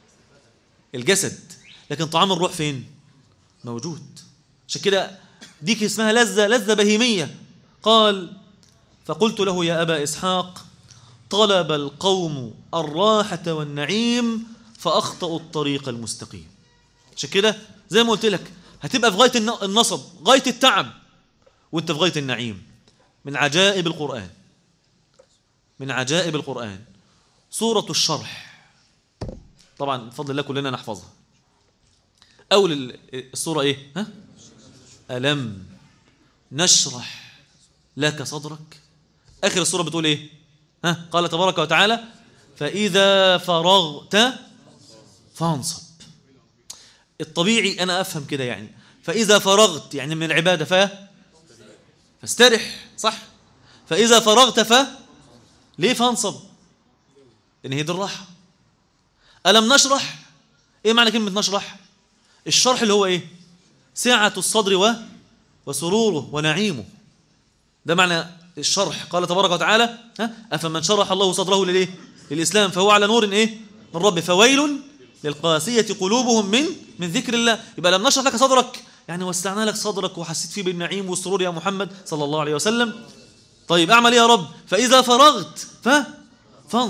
الجسد لكن طعام الروح فين موجود عشان كده ديك اسمها لذة لذة بهيمية قال فقلت له يا أبا إسحاق طلب القوم الراحة والنعيم فأخطأوا الطريق المستقيم عشان كده زي ما قلت لك هتبقى في غاية النصب غاية التعب وانت في غاية النعيم من عجائب القرآن من عجائب القرآن سورة الشرح طبعا بفضل الله كلنا نحفظها أول السورة إيه ها؟ ألم نشرح لك صدرك آخر السورة بتقول إيه ها؟ قال تبارك وتعالى فإذا فرغت فانصب الطبيعي أنا أفهم كده يعني فإذا فرغت يعني من العبادة ف فاسترح صح فإذا فرغت ف ليه فانصب لأن هي دي الراحة ألم نشرح إيه معنى كلمة نشرح الشرح اللي هو إيه سعة الصدر و وسروره ونعيمه ده معنى الشرح قال تبارك وتعالى ها أفمن شرح الله صدره للإيه للإسلام فهو على نور إيه من ربه فويل للقاسية قلوبهم من من ذكر الله يبقى لم نشرح لك صدرك يعني وسعنا لك صدرك وحسيت فيه بالنعيم والسرور يا محمد صلى الله عليه وسلم طيب اعمل ايه يا رب فاذا فرغت ف فانصب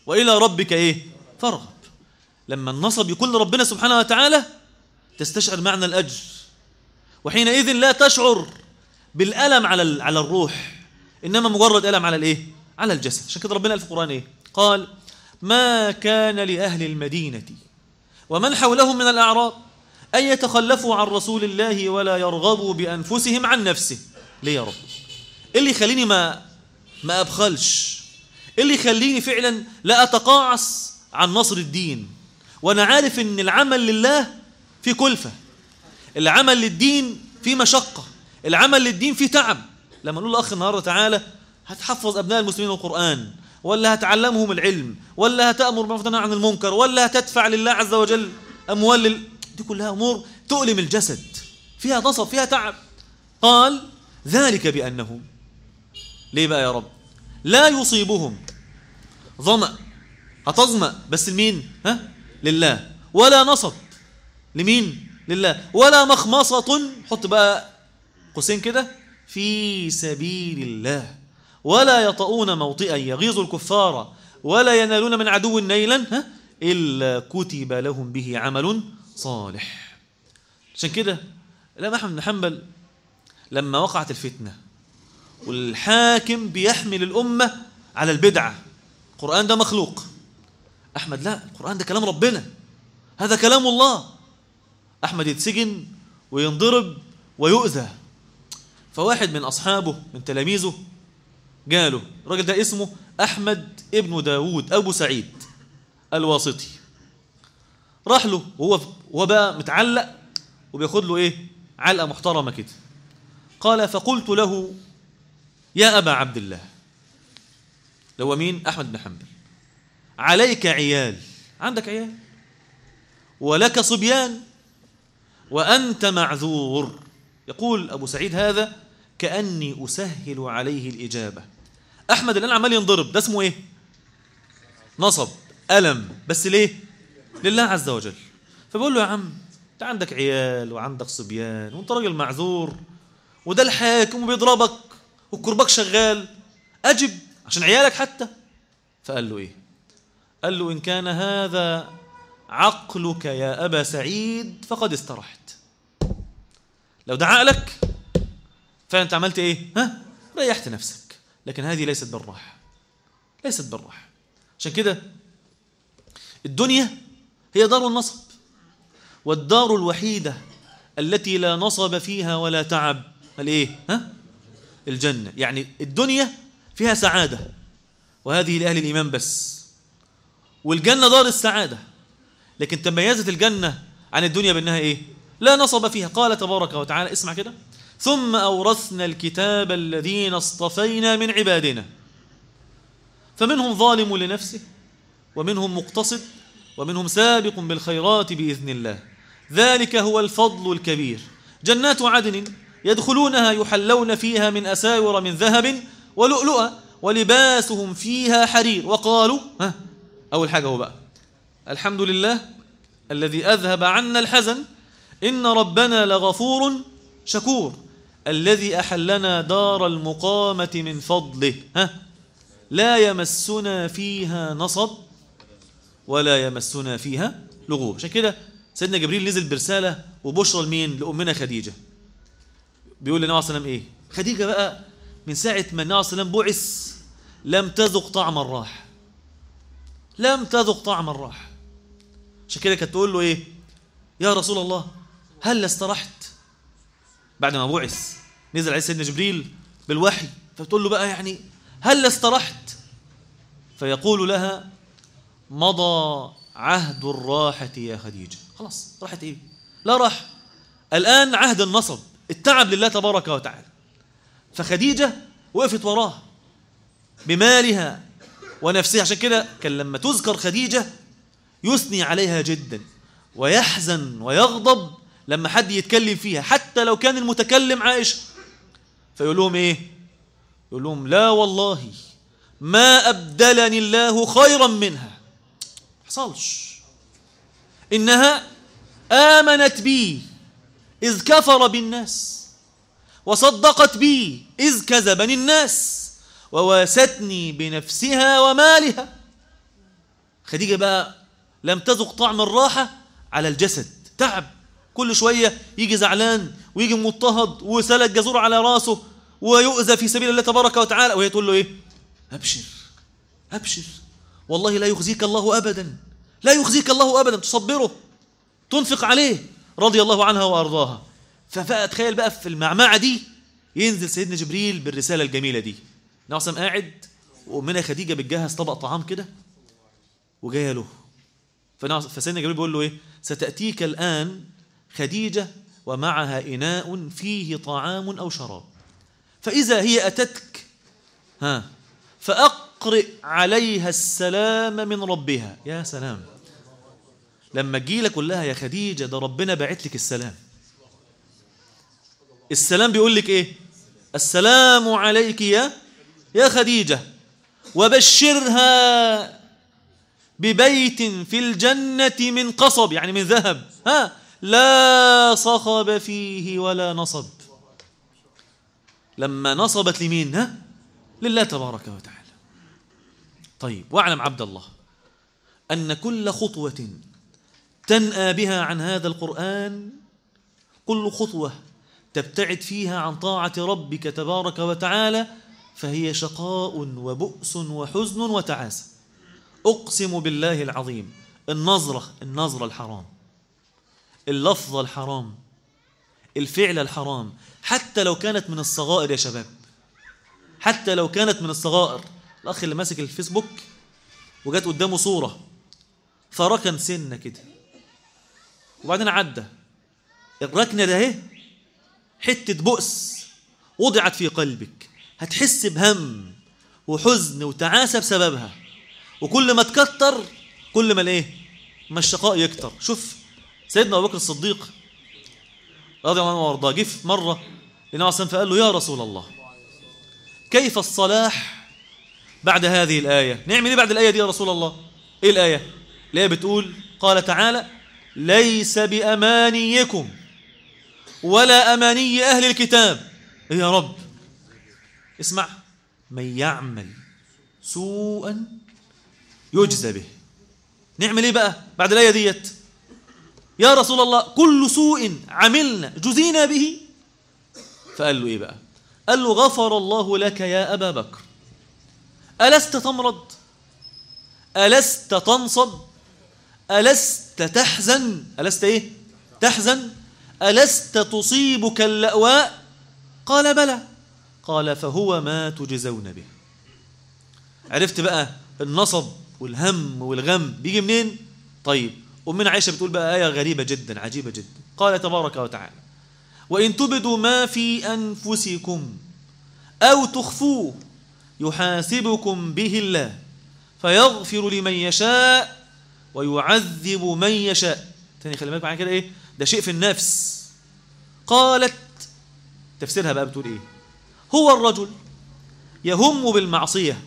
وإلى ربك إيه فارغب لما النصب يكون لربنا سبحانه وتعالى تستشعر معنى الأجر وحينئذ لا تشعر بالألم على على الروح إنما مجرد ألم على الإيه على الجسد عشان كده ربنا قال في القرآن إيه قال ما كان لأهل المدينة ومن حولهم من الأعراب أن يتخلفوا عن رسول الله ولا يرغبوا بأنفسهم عن نفسه ليه يا رب إيه اللي يخليني ما ما أبخلش إيه اللي يخليني فعلا لا أتقاعس عن نصر الدين وأنا عارف إن العمل لله في كلفة العمل للدين في مشقة العمل للدين في تعب لما نقول الأخ النهاردة تعالى هتحفظ أبناء المسلمين القرآن ولا هتعلمهم العلم ولا هتأمر بالمعروف عن المنكر ولا هتدفع لله عز وجل أموال لل... دي كلها أمور تؤلم الجسد فيها نصب فيها تعب قال ذلك بأنهم ليه بقى يا رب لا يصيبهم ظمأ هتظمأ بس لمين ها لله ولا نصب لمين لله ولا مخمصة حط بقى قوسين كده في سبيل الله ولا يطؤون موطئا يغيظ الكفار ولا ينالون من عدو نيلا ها إلا كتب لهم به عمل صالح عشان كده الإمام أحمد بن حنبل لما وقعت الفتنة والحاكم بيحمل الأمة على البدعة القرآن ده مخلوق أحمد لا القرآن ده كلام ربنا هذا كلام الله أحمد يتسجن وينضرب ويؤذى فواحد من أصحابه من تلاميذه قالوا الراجل ده اسمه أحمد ابن داود أبو سعيد الواسطي راح له وهو وهو بقى متعلق وبياخد له ايه علقه محترمه كده قال فقلت له يا ابا عبد الله لو مين احمد بن حنبل عليك عيال عندك عيال ولك صبيان وانت معذور يقول ابو سعيد هذا كاني اسهل عليه الاجابه احمد الان عمال ينضرب ده اسمه ايه نصب الم بس ليه لله عز وجل فبقول له يا عم انت عندك عيال وعندك صبيان وانت راجل معذور وده الحاكم وبيضربك وكربك شغال اجب عشان عيالك حتى فقال له ايه قال له ان كان هذا عقلك يا ابا سعيد فقد استرحت لو ده عقلك فانت عملت ايه ها ريحت نفسك لكن هذه ليست بالراحه ليست بالراحه عشان كده الدنيا هي دار النصب والدار الوحيدة التي لا نصب فيها ولا تعب الايه ها الجنة يعني الدنيا فيها سعادة وهذه لأهل الإيمان بس والجنة دار السعادة لكن تميزت الجنة عن الدنيا بأنها إيه لا نصب فيها قال تبارك وتعالى اسمع كده ثم أورثنا الكتاب الذين اصطفينا من عبادنا فمنهم ظالم لنفسه ومنهم مقتصد ومنهم سابق بالخيرات باذن الله ذلك هو الفضل الكبير جنات عدن يدخلونها يحلون فيها من اساور من ذهب ولؤلؤا ولباسهم فيها حرير وقالوا ها اول حاجه هو بقى الحمد لله الذي اذهب عنا الحزن ان ربنا لغفور شكور الذي احلنا دار المقامه من فضله ها لا يمسنا فيها نصب ولا يمسنا فيها لغوب عشان كده سيدنا جبريل نزل برسالة وبشرى لمين لأمنا خديجة بيقول للنبي عليه السلام إيه خديجة بقى من ساعة ما النبي عليه السلام بعث لم تذق طعم الراحة لم تذق طعم الراحة عشان كده كانت تقول له إيه يا رسول الله هل استرحت بعد ما بعث نزل عليه سيدنا جبريل بالوحي فتقول له بقى يعني هل استرحت فيقول لها مضى عهد الراحة يا خديجة خلاص راحت ايه لا راح الآن عهد النصب التعب لله تبارك وتعالى فخديجة وقفت وراه بمالها ونفسها عشان كده كان لما تذكر خديجة يثني عليها جدا ويحزن ويغضب لما حد يتكلم فيها حتى لو كان المتكلم عائشة فيقول لهم ايه يقول لهم لا والله ما أبدلني الله خيرا منها حصلش إنها آمنت بي إذ كفر بالناس وصدقت بي إذ كذبني الناس وواستني بنفسها ومالها خديجة بقى لم تذق طعم الراحة على الجسد تعب كل شوية يجي زعلان ويجي مضطهد وسلك جزور على راسه ويؤذى في سبيل الله تبارك وتعالى وهي تقول له ايه ابشر ابشر والله لا يخزيك الله ابدا لا يخزيك الله ابدا تصبره تنفق عليه رضي الله عنها وارضاها فبقى تخيل بقى في المعمعه دي ينزل سيدنا جبريل بالرساله الجميله دي نعصم قاعد وامنا خديجه بتجهز طبق طعام كده وجايه له فنعص- فسيدنا جبريل بيقول له ايه ستاتيك الان خديجه ومعها اناء فيه طعام او شراب فاذا هي اتتك ها فاقرئ عليها السلام من ربها يا سلام لما تجيلك قول لها يا خديجه ده ربنا باعت لك السلام السلام بيقول لك ايه السلام عليك يا يا خديجه وبشرها ببيت في الجنة من قصب يعني من ذهب ها لا صخب فيه ولا نصب لما نصبت لمين ها لله تبارك وتعالى طيب واعلم عبد الله أن كل خطوة تنأى بها عن هذا القرآن كل خطوة تبتعد فيها عن طاعة ربك تبارك وتعالى فهي شقاء وبؤس وحزن وتعاسة أقسم بالله العظيم النظرة النظرة الحرام اللفظة الحرام الفعل الحرام حتى لو كانت من الصغائر يا شباب حتى لو كانت من الصغائر الأخ اللي ماسك الفيسبوك وجات قدامه صورة فركن سنة كده وبعدين عدى الركنة ده اهي حتة بؤس وضعت في قلبك هتحس بهم وحزن وتعاسة بسببها وكل ما تكتر كل ما الايه ما الشقاء يكتر شوف سيدنا ابو بكر الصديق رضي الله عنه وارضاه جه في مره النبي عليه الصلاه فقال له يا رسول الله كيف الصلاح بعد هذه الايه نعمل ايه بعد الايه دي يا رسول الله ايه الايه الايه بتقول قال تعالى ليس بامانيكم ولا اماني اهل الكتاب إيه يا رب اسمع من يعمل سوءا يجزى به نعمل ايه بقى بعد الايه ديت يا رسول الله كل سوء عملنا جزينا به فقال له ايه بقى قال له غفر الله لك يا ابا بكر الست تمرض الست تنصب الست تحزن الست ايه تحزن الست تصيبك اللأواء قال بلى قال فهو ما تجزون به عرفت بقى النصب والهم والغم بيجي منين طيب أمنا عائشة بتقول بقى آية غريبة جدا عجيبة جدا قال تبارك وتعالى وإن تبدوا ما في أنفسكم أو تخفوه يحاسبكم به الله فيغفر لمن يشاء ويعذب من يشاء تاني خلي بالك معايا كده ايه ده شيء في النفس قالت تفسيرها بقى بتقول ايه هو الرجل يهم بالمعصية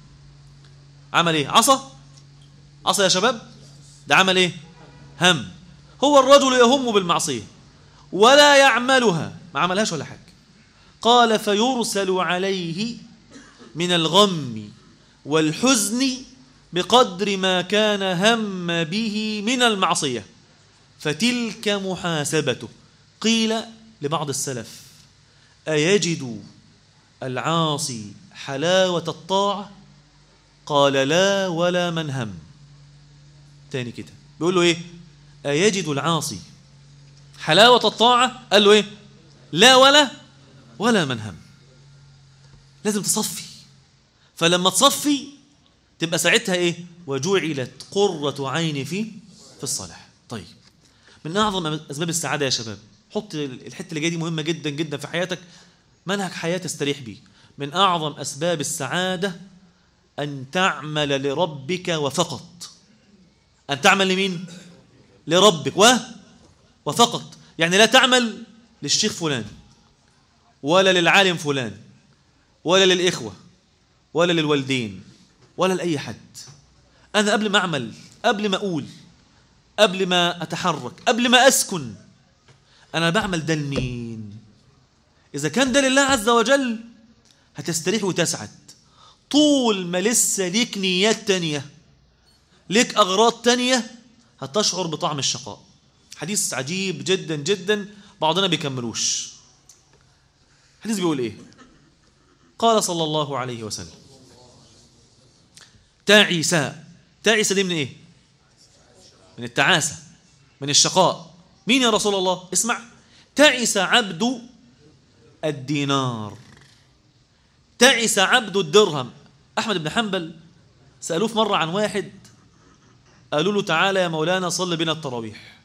عمل ايه عصى عصى يا شباب ده عمل ايه هم هو الرجل يهم بالمعصية ولا يعملها ما عملهاش ولا حاجة قال فيرسل عليه من الغم والحزن بقدر ما كان هم به من المعصية فتلك محاسبته قيل لبعض السلف أيجد العاصي حلاوة الطاعة قال لا ولا من هم تاني كده بيقول له ايه أيجد العاصي حلاوة الطاعة قال له ايه لا ولا ولا من هم لازم تصفي فلما تصفي تبقى ساعتها ايه وجعلت قرة عيني في في الصلاة طيب من اعظم اسباب السعادة يا شباب حط الحته اللي جايه دي مهمه جدا جدا في حياتك منهج حياه تستريح بيه من اعظم اسباب السعاده ان تعمل لربك وفقط ان تعمل لمين لربك و وفقط يعني لا تعمل للشيخ فلان ولا للعالم فلان ولا للاخوه ولا للوالدين ولا لاي حد انا قبل ما اعمل قبل ما اقول قبل ما اتحرك قبل ما اسكن أنا بعمل ده لمين إذا كان ده لله عز وجل هتستريح وتسعد طول ما لسه ليك نيات تانية لك أغراض تانية هتشعر بطعم الشقاء حديث عجيب جدا جدا بعضنا بيكملوش حديث بيقول ايه قال صلى الله عليه وسلم تعيس تعيس دي من ايه من التعاسة من الشقاء مين يا رسول الله اسمع تعس عبد الدينار تعس عبد الدرهم أحمد بن حنبل سألوه في مرة عن واحد قالوا له تعالى يا مولانا صل بنا التراويح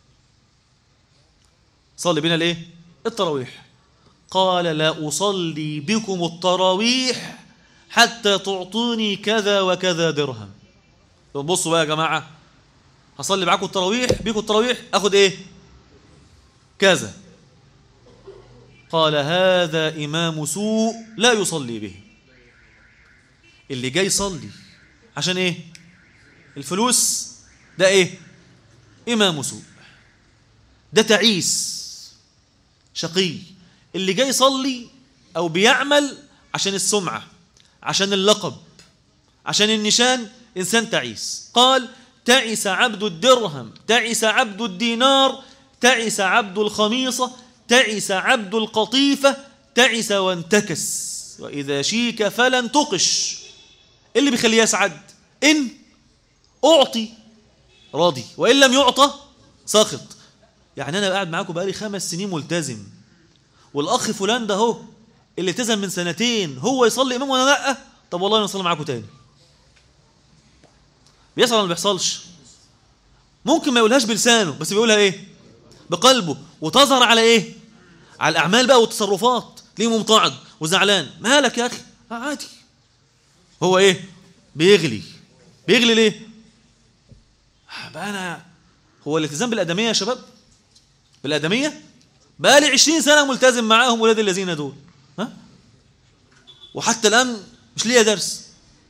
صل بنا الايه التراويح قال لا أصلي بكم التراويح حتى تعطوني كذا وكذا درهم بصوا بقى يا جماعة هصلي معاكم التراويح بيكم التراويح أخد إيه كذا قال هذا إمام سوء لا يصلي به اللي جاي يصلي عشان إيه الفلوس ده إيه إمام سوء ده تعيس شقي اللي جاي يصلي أو بيعمل عشان السمعة عشان اللقب عشان النشان إنسان تعيس قال تعس عبد الدرهم تعس عبد الدينار تعس عبد الخميصة تعس عبد القطيفة تعس وانتكس وإذا شيك فلن تقش إيه اللي بيخليه يسعد إن أعطي راضي وإن لم يعطى ساخط يعني أنا قاعد معاكم بقالي خمس سنين ملتزم والأخ فلان ده هو اللي التزم من سنتين هو يصلي إمام وأنا لأ طب والله أنا أصلي معاكم تاني بيحصل ولا ما بيحصلش ممكن ما يقولهاش بلسانه بس بيقولها ايه بقلبه وتظهر على ايه على الاعمال بقى والتصرفات ليه ممتعض وزعلان مالك يا اخي آه عادي هو ايه بيغلي بيغلي ليه بقى انا هو الالتزام بالادميه يا شباب بالادميه بقى لي 20 سنه ملتزم معاهم ولاد الذين دول ها وحتى الان مش ليا درس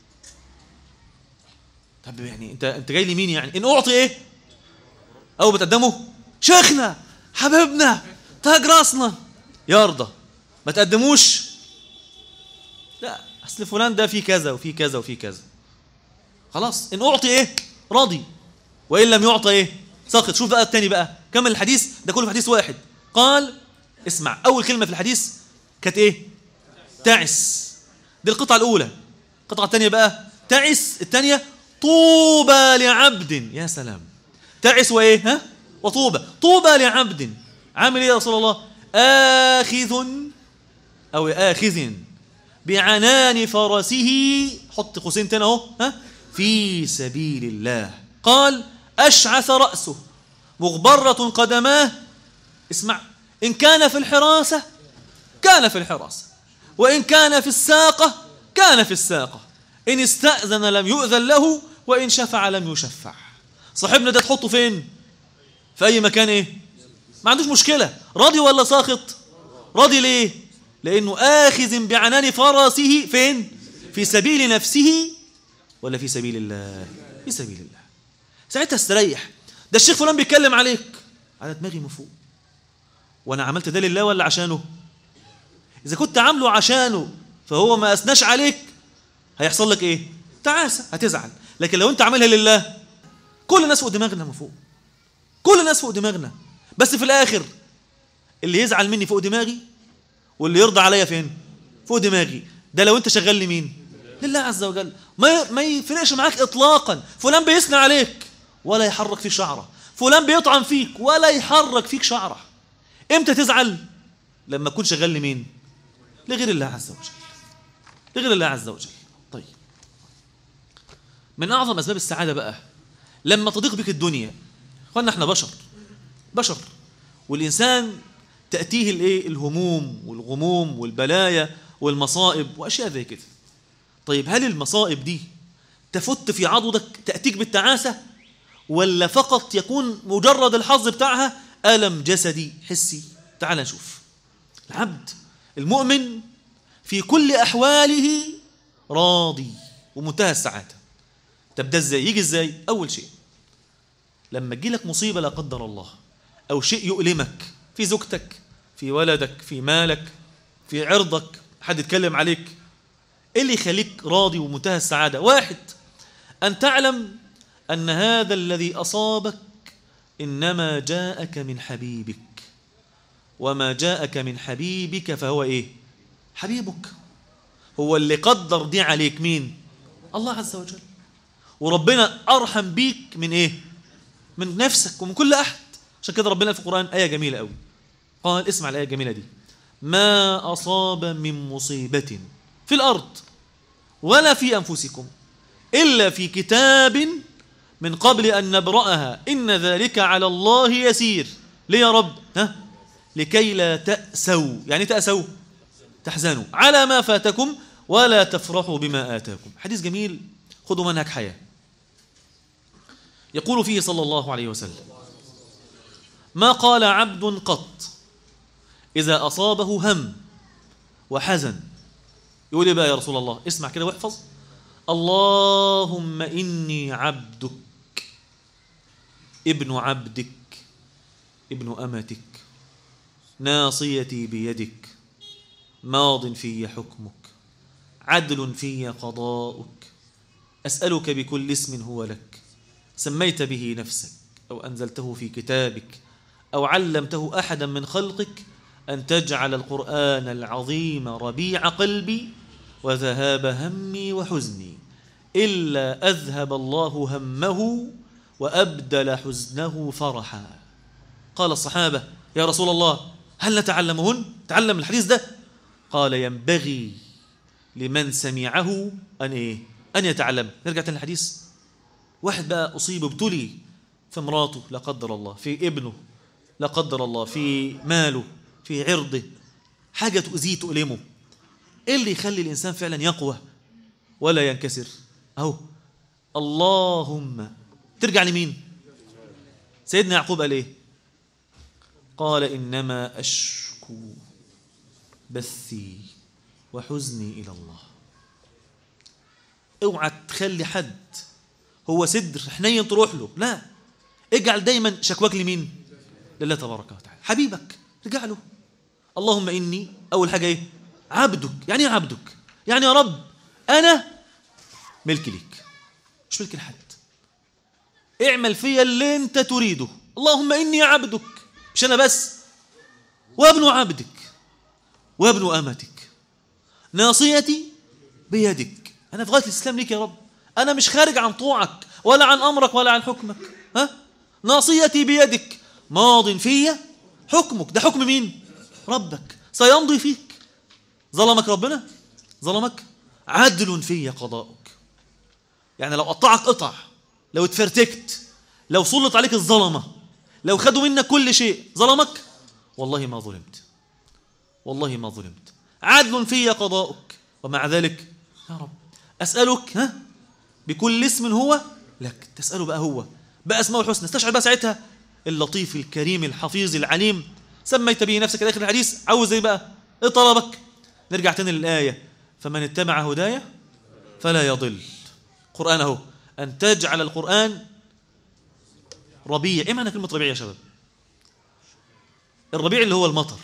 طب يعني انت انت جاي لي مين يعني ان اعطي ايه او بتقدمه شيخنا حبيبنا تاج راسنا يرضى ما تقدموش لا اصل فلان ده في كذا وفي كذا وفي كذا خلاص ان اعطي ايه راضي وان لم يعطى ايه ساخط شوف بقى التاني بقى كمل الحديث ده كله في حديث واحد قال اسمع اول كلمه في الحديث كانت ايه تعس دي القطعه الاولى القطعه الثانيه بقى تعس الثانيه طوبى لعبد يا سلام تعس وايه ها وطوبى طوبى لعبد عامل ايه يا رسول الله آخذ أو آخذ بعنان فرسه حط قوسين تاني اهو ها في سبيل الله قال أشعث رأسه مغبرة قدماه اسمع إن كان في الحراسة كان في الحراسة وإن كان في الساقة كان في الساقة إن استأذن لم يؤذن له وإن شفع لم يشفع صاحبنا ده تحطه فين في أي مكان إيه ما عندوش مشكلة راضي ولا ساخط راضي ليه لأنه آخذ بعنان فرسه فين في سبيل نفسه ولا في سبيل الله في سبيل الله ساعتها استريح ده الشيخ فلان بيتكلم عليك على دماغي من فوق وانا عملت ده لله ولا عشانه اذا كنت عامله عشانه فهو ما اثناش عليك هيحصل لك ايه تعاسه هتزعل لكن لو انت عاملها لله كل الناس فوق دماغنا من فوق كل الناس فوق دماغنا بس في الاخر اللي يزعل مني فوق دماغي واللي يرضى عليا فين فوق دماغي ده لو انت شغال لمين لله عز وجل ما ما يفرقش معاك اطلاقا فلان بيثني عليك ولا يحرك فيك شعره فلان بيطعن فيك ولا يحرك فيك شعره امتى تزعل لما تكون شغال لمين لغير الله عز وجل لغير الله عز وجل طيب من اعظم اسباب السعاده بقى لما تضيق بك الدنيا اخوانا احنا بشر بشر والانسان تاتيه الايه الهموم والغموم والبلايا والمصائب واشياء زي كده طيب هل المصائب دي تفت في عضدك تاتيك بالتعاسه ولا فقط يكون مجرد الحظ بتاعها الم جسدي حسي تعال نشوف العبد المؤمن في كل احواله راضي ومنتهى السعاده طب ده ازاي يجي ازاي اول شيء لما تجيلك مصيبه لا قدر الله او شيء يؤلمك في زوجتك في ولدك في مالك في عرضك حد يتكلم عليك ايه اللي يخليك راضي ومنتهى السعاده واحد ان تعلم أن هذا الذي أصابك إنما جاءك من حبيبك وما جاءك من حبيبك فهو إيه حبيبك هو اللي قدر دي عليك مين الله عز وجل وربنا أرحم بيك من إيه من نفسك ومن كل أحد عشان كده ربنا في القرآن آية جميلة قوي قال اسمع الآية الجميلة دي ما أصاب من مصيبة في الأرض ولا في أنفسكم إلا في كتاب من قبل أن نبرأها إن ذلك على الله يسير ليه يا رب ها؟ لكي لا تأسوا يعني تأسوا تحزنوا على ما فاتكم ولا تفرحوا بما آتاكم حديث جميل خذوا منهج حياة يقول فيه صلى الله عليه وسلم ما قال عبد قط إذا أصابه هم وحزن يقول إيه بقى يا رسول الله اسمع كده واحفظ اللهم إني عبدك ابن عبدك ابن أمتك ناصيتي بيدك ماض في حكمك عدل في قضاؤك أسألك بكل اسم هو لك سميت به نفسك أو أنزلته في كتابك أو علمته أحدا من خلقك أن تجعل القرآن العظيم ربيع قلبي وذهاب همي وحزني إلا أذهب الله همه وأبدل حزنه فرحا قال الصحابة يا رسول الله هل نتعلمهن تعلم الحديث ده قال ينبغي لمن سمعه أن إيه أن يتعلم نرجع تاني الحديث واحد بقى أصيب ابتلي في مراته لا قدر الله في ابنه لا قدر الله في ماله في عرضه حاجة تؤذيه تؤلمه إيه اللي يخلي الإنسان فعلا يقوى ولا ينكسر أهو اللهم ترجع لمين سيدنا يعقوب قال إيه قال إنما أشكو بثي وحزني إلى الله اوعى تخلي حد هو صدر حنين تروح له لا اجعل دايما شكواك لمين لله تبارك وتعالى حبيبك ارجع له اللهم إني أول حاجة إيه عبدك يعني ايه عبدك يعني يا رب أنا ملك ليك مش ملك لحد اعمل فيا اللي انت تريده اللهم إني عبدك مش أنا بس وابن عبدك وابن أمتك ناصيتي بيدك أنا في غاية الإسلام ليك يا رب أنا مش خارج عن طوعك ولا عن أمرك ولا عن حكمك ها ناصيتي بيدك ماض فيا حكمك ده حكم مين ربك سيمضي فيك ظلمك ربنا ظلمك عدل في قضاؤك يعني لو قطعك قطع لو اتفرتكت لو سلط عليك الظلمة لو خدوا منك كل شيء ظلمك والله ما ظلمت والله ما ظلمت عدل في قضاؤك ومع ذلك يا رب أسألك ها بكل اسم هو لك تسأله بقى هو بقى اسمه الحسنى استشعر بقى ساعتها اللطيف الكريم الحفيظ العليم سميت به نفسك داخل الحديث عاوز ايه بقى ايه طلبك نرجع تاني للآية فمن اتبع هدايا فلا يضل قرآن اهو أن تجعل القرآن ربيع ايه معنى كلمة ربيع يا شباب الربيع اللي هو المطر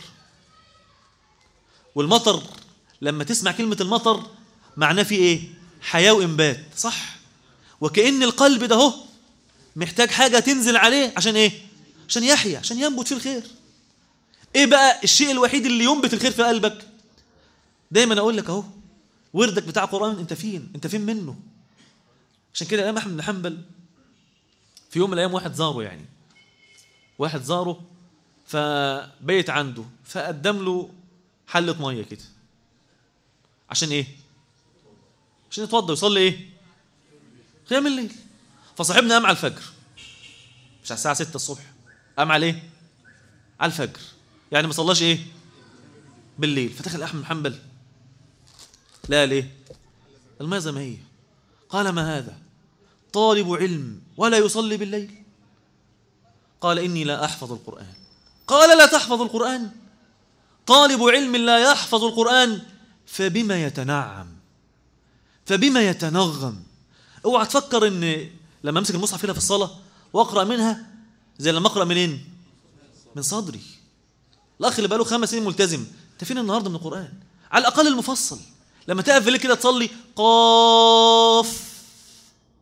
والمطر لما تسمع كلمة المطر معناه في ايه حياة وإنبات صح وكأن القلب ده هو محتاج حاجة تنزل عليه عشان ايه عشان يحيا عشان ينبت في الخير ايه بقى الشيء الوحيد اللي ينبت الخير في قلبك دايما اقول لك اهو وردك بتاع القرآن انت فين انت فين منه عشان كده الامام احمد بن حنبل في يوم من الايام واحد زاره يعني واحد زاره فبيت عنده فقدم له حلة مية كده عشان ايه عشان يتوضى ويصلي ايه قيام الليل فصاحبنا قام على الفجر مش على الساعة 6 الصبح قام على ايه على الفجر يعني ما صلاش ايه بالليل فدخل احمد بن حنبل لا ليه الماء زي ما هي قال ما هذا طالب علم ولا يصلي بالليل قال إني لا أحفظ القرآن قال لا تحفظ القرآن طالب علم لا يحفظ القرآن فبما يتنعم فبما يتنغم اوعى تفكر ان لما امسك المصحف هنا في الصلاه واقرا منها زي لما اقرا منين من صدري الاخ اللي بقاله خمس سنين ملتزم انت فين النهارده من القران على الاقل المفصل لما تقف في الليل كده تصلي قاف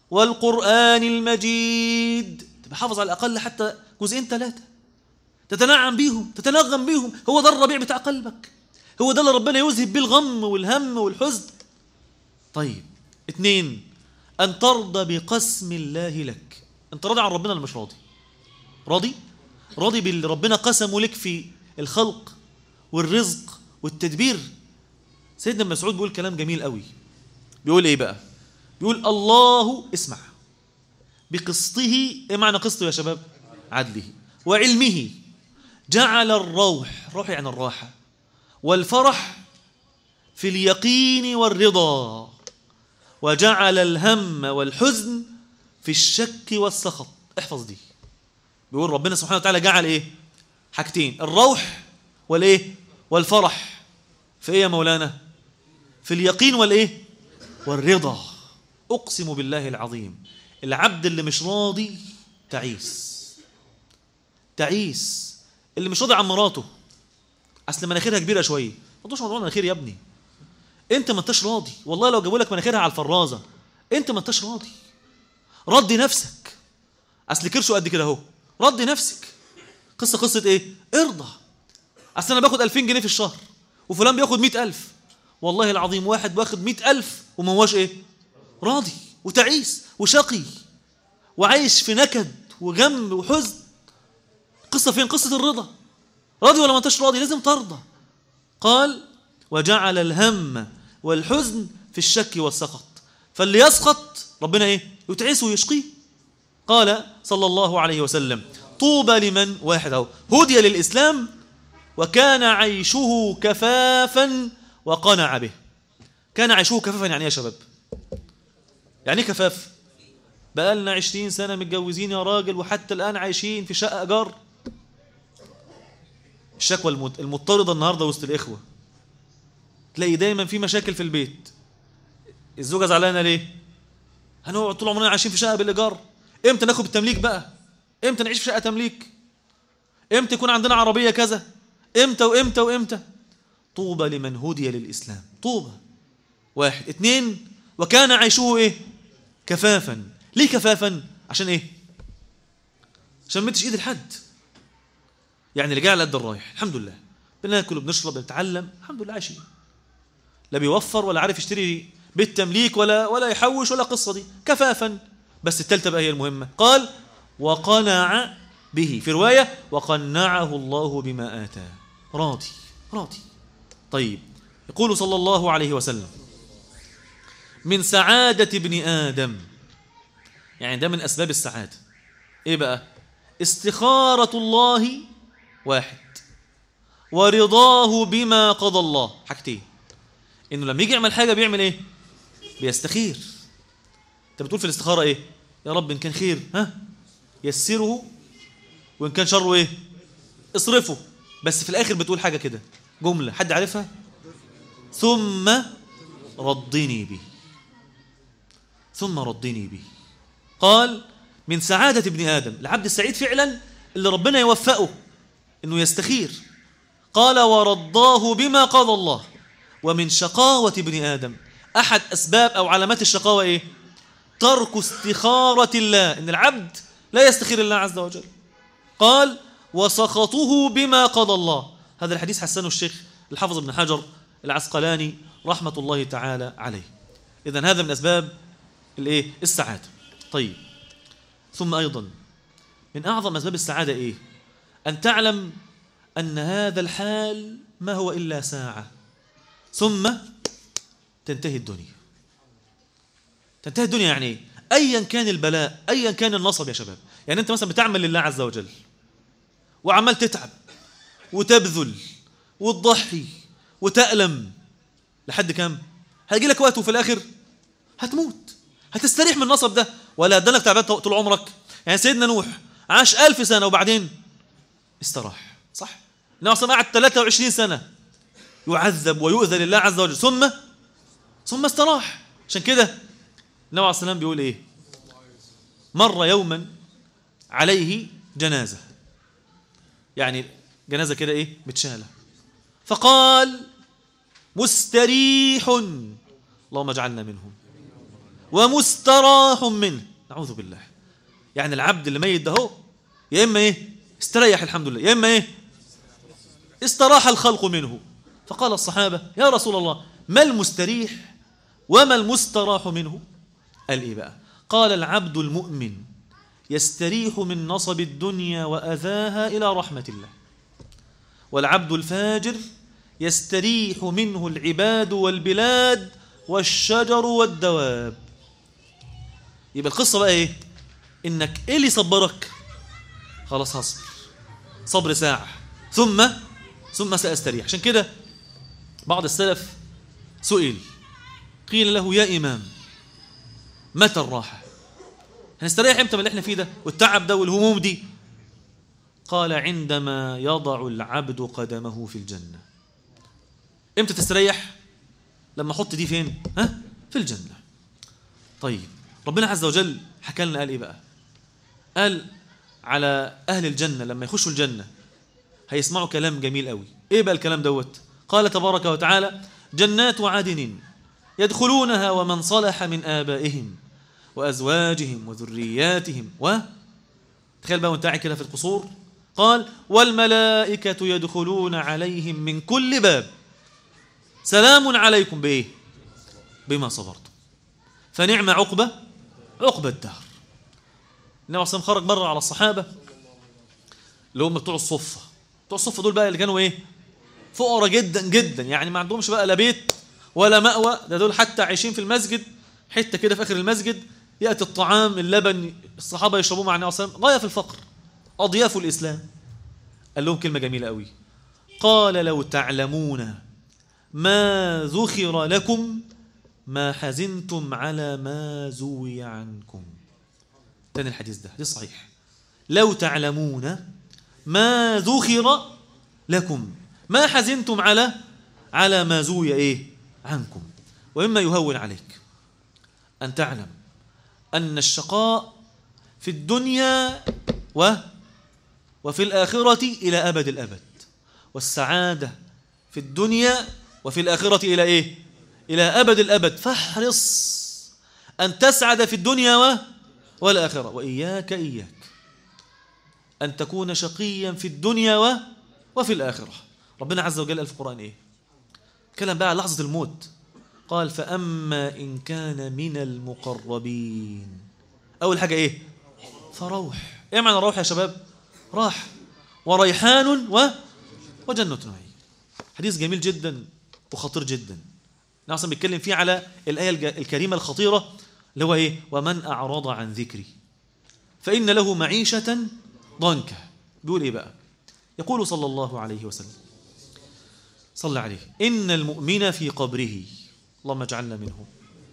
والقرآن المجيد تبقى حافظ على الأقل حتى جزئين ثلاثة تتنعم بيهم تتنغم بيهم هو ده الربيع بتاع قلبك هو ده اللي ربنا يذهب بيه الغم والهم والحزن طيب اتنين أن ترضى بقسم الله لك أنت راضي عن ربنا ولا مش راضي راضي راضي باللي ربنا قسمه لك في الخلق والرزق والتدبير سيدنا مسعود بيقول كلام جميل قوي بيقول ايه بقى بيقول الله اسمع بقسطه ايه معنى قسطه يا شباب عدله وعلمه جعل الروح روح يعني الراحة والفرح في اليقين والرضا وجعل الهم والحزن في الشك والسخط احفظ دي بيقول ربنا سبحانه وتعالى جعل ايه حاجتين الروح والايه والفرح في ايه يا مولانا في اليقين والايه والرضا اقسم بالله العظيم العبد اللي مش راضي تعيس تعيس اللي مش راضي عن مراته اصل مناخيرها كبيره شويه ما تقولش موضوع مناخير يا ابني انت ما انتش راضي والله لو جابوا لك مناخيرها على الفرازه انت ما انتش راضي رضي نفسك اصل كرشه قد كده اهو رضي نفسك قصه قصه ايه ارضى اصل انا باخد 2000 جنيه في الشهر وفلان بياخد 100000 والله العظيم واحد واخد 100000 وما هواش ايه راضي وتعيس وشقي وعايش في نكد وغم وحزن قصة فين قصة الرضا راضي ولا ما انتش راضي لازم ترضى قال وجعل الهم والحزن في الشك والسخط فاللي يسخط ربنا ايه يتعسه ويشقيه قال صلى الله عليه وسلم طوبى لمن واحد اهو هدي للإسلام وكان عيشه كفافا وقنع به كان عيشه كفافا يعني ايه يا شباب يعني ايه كفاف بقالنا عشرين سنة متجوزين يا راجل وحتى الآن عايشين في شقة أجار الشكوى المت- المضطردة النهاردة وسط الإخوة تلاقي دايما في مشاكل في البيت الزوجة زعلانة ليه هنقعد طول عمرنا عايشين في شقة بالإيجار امتى ناخد بالتمليك بقى امتى نعيش في شقة تمليك امتى يكون عندنا عربية كذا امتى وامتى وامتى طوبى لمن هدي للإسلام طوبى واحد اتنين وكان عيشه ايه كفافا ليه كفافا عشان ايه عشان ما مدش ايد لحد يعني اللي جاي على قد الرايح الحمد لله بناكل وبنشرب بنتعلم الحمد لله عايشين لا بيوفر ولا عارف يشتري بيت تمليك ولا ولا يحوش ولا قصه دي كفافا بس الثالثه بقى هي المهمه قال وقنع به في روايه وقنعه الله بما اتاه راضي راضي طيب يقول صلى الله عليه وسلم من سعادة ابن آدم يعني ده من أسباب السعادة إيه بقى استخارة الله واحد ورضاه بما قضى الله حاجتين إنه لما يجي يعمل حاجة بيعمل إيه بيستخير أنت بتقول في الاستخارة إيه يا رب إن كان خير ها يسره وإن كان شره إيه اصرفه بس في الآخر بتقول حاجة كده جملة حد عارفها ثم ردني به ثم ردني به قال من سعادة ابن آدم العبد السعيد فعلا اللي ربنا يوفقه انه يستخير قال ورضاه بما قضى الله ومن شقاوة ابن آدم أحد أسباب أو علامات الشقاوة إيه ترك استخارة الله إن العبد لا يستخير الله عز وجل قال وسخطه بما قضى الله هذا الحديث حسنه الشيخ الحافظ ابن حجر العسقلاني رحمة الله تعالى عليه إذن هذا من أسباب الإيه؟ السعادة طيب ثم أيضا من أعظم أسباب السعادة إيه أن تعلم أن هذا الحال ما هو إلا ساعة ثم تنتهي الدنيا تنتهي الدنيا يعني إيه أيا كان البلاء أيا كان النصب يا شباب يعني أنت مثلا بتعمل لله عز وجل وعمال تتعب وتبذل وتضحي وتألم لحد كام هيجي لك وقت وفي الآخر هتموت هتستريح من النصب ده ولا هتدلك تعبان طول عمرك يعني سيدنا نوح عاش ألف سنة وبعدين استراح صح النبي صلى قعد 23 سنة يعذب ويؤذى لله عز وجل ثم ثم استراح عشان كده النبي عليه السلام بيقول ايه مر يوما عليه جنازة يعني جنازة كده ايه متشالة فقال مستريح اللهم اجعلنا منهم ومستراح منه نعوذ بالله يعني العبد اللي ميت ده هو يا إما إيه استريح الحمد لله يا إما إيه استراح الخلق منه فقال الصحابة يا رسول الله ما المستريح وما المستراح منه قال إيه بقى قال العبد المؤمن يستريح من نصب الدنيا وأذاها إلى رحمة الله والعبد الفاجر يستريح منه العباد والبلاد والشجر والدواب يبقى القصة بقى إيه إنك إيه اللي صبرك خلاص هصبر صبر ساعة ثم ثم سأستريح عشان كده بعض السلف سئل قيل له يا إمام متى الراحة هنستريح امتى من اللي احنا فيه ده والتعب ده والهموم دي قال عندما يضع العبد قدمه في الجنة امتى تستريح لما احط دي فين ها في الجنة طيب ربنا عز وجل حكى لنا قال ايه بقى قال على اهل الجنة لما يخشوا الجنة هيسمعوا كلام جميل قوي ايه بقى الكلام دوت قال تبارك وتعالى جنات عدن يدخلونها ومن صلح من آبائهم وأزواجهم وذرياتهم و تخيل بقى وانت قاعد كده في القصور قال والملائكة يدخلون عليهم من كل باب سلام عليكم بإيه بما صبرتم فنعم عقبة عقبة الدهر النبي صلى خرج مرة على الصحابة اللي هم بتوع الصفة بتوع الصفة دول بقى اللي كانوا إيه فقراء جدا جدا يعني ما عندهمش بقى لا بيت ولا مأوى ده دول حتى عايشين في المسجد حته كده في اخر المسجد ياتي الطعام اللبن الصحابه يشربوه مع النبي صلى الله عليه وسلم غايه في الفقر اضياف الاسلام قال لهم كلمه جميله قوي قال لو تعلمون ما ذخر لكم ما حزنتم على ما زوي عنكم تاني الحديث ده حديث صحيح لو تعلمون ما ذخر لكم ما حزنتم على على ما زوي ايه عنكم ومما يهون عليك أن تعلم أن الشقاء في الدنيا و وفي الآخرة إلى أبد الأبد والسعادة في الدنيا وفي الآخرة إلى إيه؟ إلى أبد الأبد فاحرص أن تسعد في الدنيا و والآخرة وإياك إياك أن تكون شقيا في الدنيا و وفي الآخرة ربنا عز وجل قال في القرآن إيه؟ كلام بقى لحظة الموت قال فأما إن كان من المقربين أول حاجة إيه فروح إيه معنى روح يا شباب راح وريحان و وجنة نعيم حديث جميل جدا وخطير جدا نعم بيتكلم فيه على الآية الكريمة الخطيرة اللي هو إيه ومن أعرض عن ذكري فإن له معيشة ضنكا بيقول إيه بقى يقول صلى الله عليه وسلم صلى عليه إن المؤمن في قبره اللهم اجعلنا منه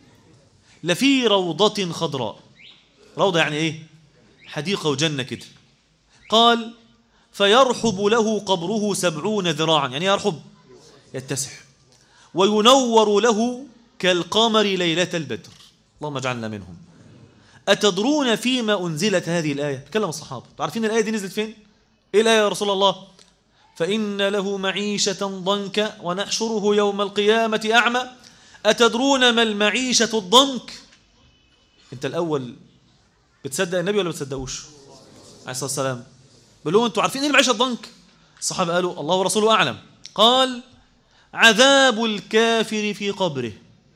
لفي روضة خضراء روضة يعني إيه حديقة وجنة كده قال فيرحب له قبره سبعون ذراعا يعني يرحب يتسع وينور له كالقمر ليلة البدر اللهم اجعلنا منهم أتدرون فيما أنزلت هذه الآية تكلم الصحابة تعرفين الآية دي نزلت فين إيه الآية يا رسول الله فإن له معيشة ضنكا ونحشره يوم القيامة أعمى أتدرون ما المعيشة الضنك أنت الأول بتصدق النبي ولا بتصدقوش عليه الصلاة والسلام بيقولوا أنتوا عارفين إيه المعيشة الضنك الصحابة قالوا الله ورسوله أعلم قال عذاب الكافر في قبره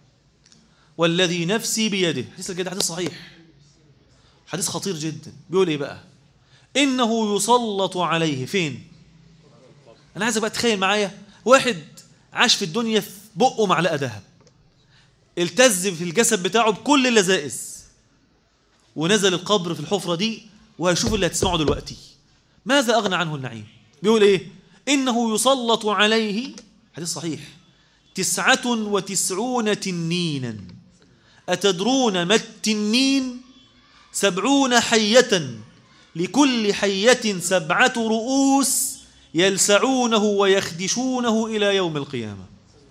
والذي نفسي بيده حديث كده حديث صحيح حديث خطير جدا بيقول ايه بقى انه يسلط عليه فين انا عايزك بقى تخيل معايا واحد عاش في الدنيا في بقه معلقه ذهب التز في الجسد بتاعه بكل اللذائذ ونزل القبر في الحفره دي وهيشوف اللي هتسمعه دلوقتي ماذا اغنى عنه النعيم بيقول ايه انه يسلط عليه حديث صحيح تسعة وتسعون تنينا أتدرون ما التنين سبعون حية لكل حية سبعة رؤوس يلسعونه ويخدشونه إلى يوم القيامة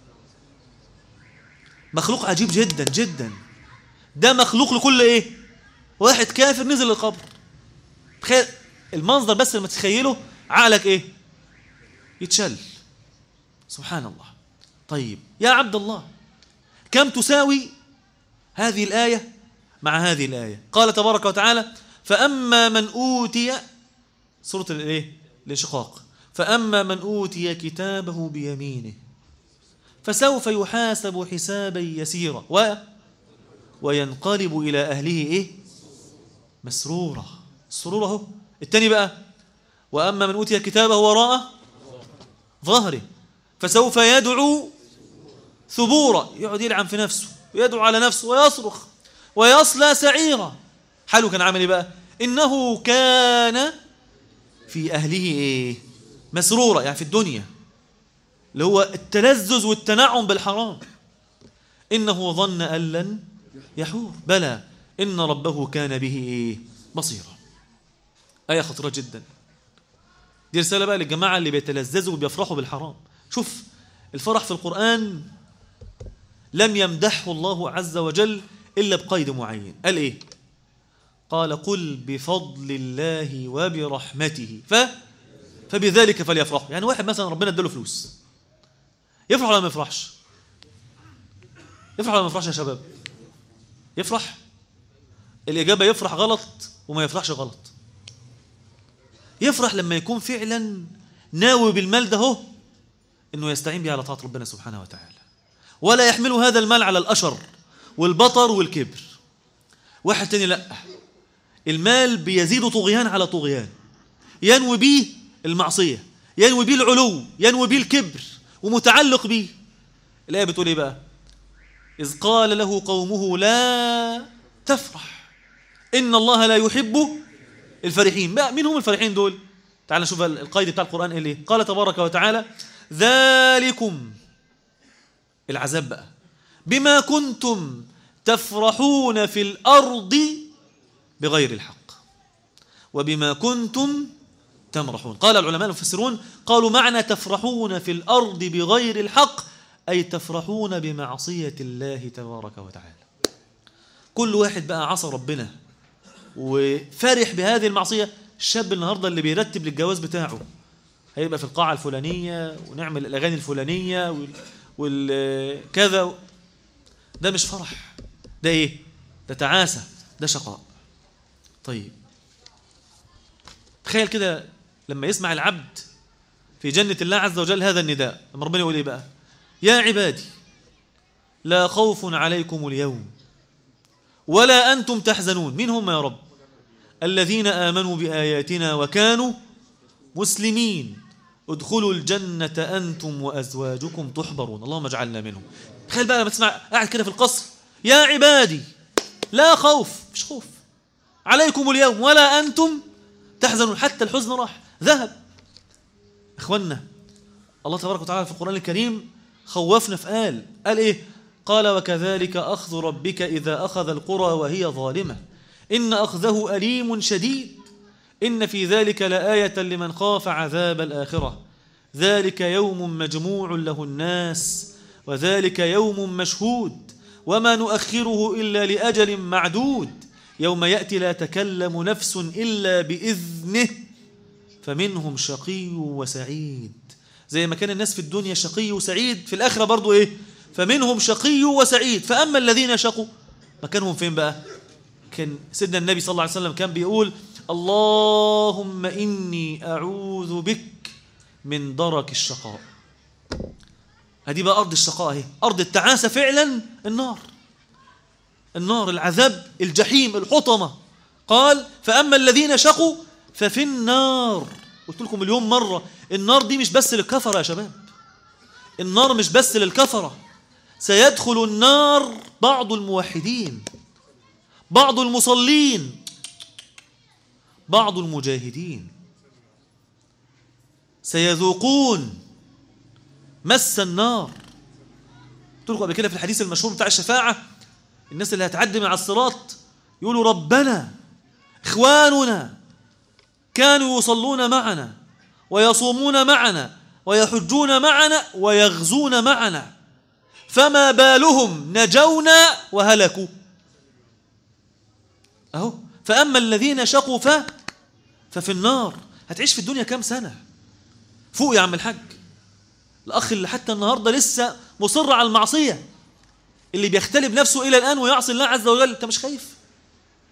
مخلوق عجيب جدا جدا ده مخلوق لكل إيه واحد كافر نزل القبر تخيل المنظر بس لما تتخيله عقلك إيه يتشل سبحان الله طيب يا عبد الله كم تساوي هذه الآية مع هذه الآية قال تبارك وتعالى فأما من أوتي سورة الإيه؟ الانشقاق فأما من أوتي كتابه بيمينه فسوف يحاسب حسابا يسيرا و وينقلب إلى أهله إيه؟ مسرورا السرور اهو التاني بقى وأما من أوتي كتابه وراءه ظهره فسوف يدعو ثبورا يقعد يلعن في نفسه ويدعو على نفسه ويصرخ ويصلى سعيرا حاله كان عامل ايه بقى انه كان في اهله ايه مسرورا يعني في الدنيا اللي هو التلذذ والتنعم بالحرام انه ظن ان لن يحور بلى ان ربه كان به ايه بصيرا ايه خطيره جدا دي رساله بقى للجماعه اللي بيتلذذوا وبيفرحوا بالحرام شوف الفرح في القران لم يمدحه الله عز وجل إلا بقيد معين قال إيه قال قل بفضل الله وبرحمته ف فبذلك فليفرحوا يعني واحد مثلا ربنا اداله فلوس يفرح ولا ما يفرحش يفرح ولا ما يفرحش يا شباب يفرح الإجابة يفرح غلط وما يفرحش غلط يفرح لما يكون فعلا ناوي بالمال ده هو انه يستعين به على طاعة ربنا سبحانه وتعالى ولا يحمل هذا المال على الأشر والبطر والكبر واحد تاني لا المال بيزيد طغيان على طغيان ينوي بيه المعصية ينوي بيه العلو ينوي بيه الكبر ومتعلق بيه الآية بتقول إيه بقى إذ قال له قومه لا تفرح إن الله لا يحب الفرحين بقى مين هم الفرحين دول تعال نشوف القيد بتاع القرآن إيه قال تبارك وتعالى ذلكم العذاب بقى بما كنتم تفرحون في الأرض بغير الحق وبما كنتم تمرحون قال العلماء المفسرون قالوا معنى تفرحون في الأرض بغير الحق أي تفرحون بمعصية الله تبارك وتعالى كل واحد بقى عصى ربنا وفرح بهذه المعصية الشاب النهاردة اللي بيرتب للجواز بتاعه هيبقى في القاعة الفلانية ونعمل الأغاني الفلانية والكذا ده مش فرح ده ايه ده تعاسة ده شقاء طيب تخيل كده لما يسمع العبد في جنة الله عز وجل هذا النداء لما ربنا يقول ايه بقى يا عبادي لا خوف عليكم اليوم ولا أنتم تحزنون مين هم يا رب الذين آمنوا بآياتنا وكانوا مسلمين ادخلوا الجنة أنتم وأزواجكم تحبرون اللهم اجعلنا منهم تخيل بقى لما تسمع قاعد كده في القصر يا عبادي لا خوف مش خوف عليكم اليوم ولا أنتم تحزنون حتى الحزن راح ذهب إخوانا الله تبارك وتعالى في القرآن الكريم خوفنا في قال قال إيه قال وكذلك أخذ ربك إذا أخذ القرى وهي ظالمة إن أخذه أليم شديد إن في ذلك لآية لمن خاف عذاب الآخرة ذلك يوم مجموع له الناس وذلك يوم مشهود وما نؤخره إلا لأجل معدود يوم يأتي لا تكلم نفس إلا بإذنه فمنهم شقي وسعيد زي ما كان الناس في الدنيا شقي وسعيد في الآخرة برضو إيه فمنهم شقي وسعيد فأما الذين شقوا مكانهم فين بقى كان سيدنا النبي صلى الله عليه وسلم كان بيقول اللهم إني أعوذ بك من درك الشقاء هذه بقى أرض الشقاء اهي أرض التعاسة فعلا النار النار العذاب الجحيم الحطمة قال فأما الذين شقوا ففي النار قلت لكم اليوم مرة النار دي مش بس للكفرة يا شباب النار مش بس للكفرة سيدخل النار بعض الموحدين بعض المصلين بعض المجاهدين سيذوقون مس النار قلت لكم قبل كده في الحديث المشهور بتاع الشفاعة الناس اللي هتعدي مع الصراط يقولوا ربنا إخواننا كانوا يصلون معنا ويصومون معنا ويحجون معنا ويغزون معنا فما بالهم نجونا وهلكوا أهو فأما الذين شقوا ف ففي النار هتعيش في الدنيا كام سنة فوق يا عم الحاج الأخ اللي حتى النهاردة لسه مصر على المعصية اللي بيختلب نفسه إلى الآن ويعصي الله عز وجل أنت مش خايف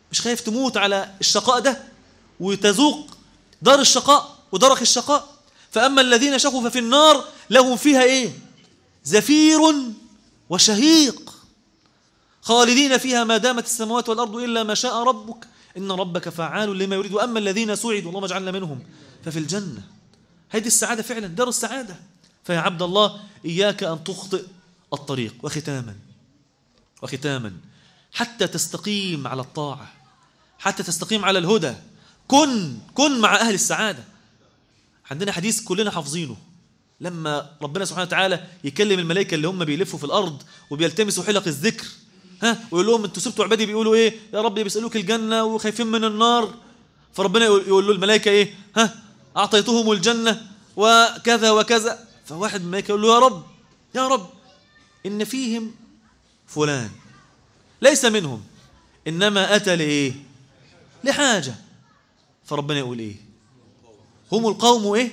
مش خايف تموت على الشقاء ده وتذوق دار الشقاء ودرك الشقاء فأما الذين شقوا ففي النار لهم فيها إيه زفير وشهيق خالدين فيها ما دامت السماوات والأرض إلا ما شاء ربك إن ربك فعال لما يريد وأما الذين سعدوا اللهم اجعلنا منهم ففي الجنة هذه السعادة فعلا دار السعادة فيا عبد الله إياك أن تخطئ الطريق وختاما وختاما حتى تستقيم على الطاعة حتى تستقيم على الهدى كن كن مع أهل السعادة عندنا حديث كلنا حافظينه لما ربنا سبحانه وتعالى يكلم الملائكة اللي هم بيلفوا في الأرض وبيلتمسوا حلق الذكر ها ويقول لهم انتوا سبتوا عبادي بيقولوا ايه يا رب بيسألوك الجنة وخايفين من النار فربنا يقول له الملائكة ايه ها أعطيتهم الجنة وكذا وكذا فواحد من الملائكة يقول له يا رب يا رب إن فيهم فلان ليس منهم إنما أتى لإيه لحاجة فربنا يقول إيه هم القوم إيه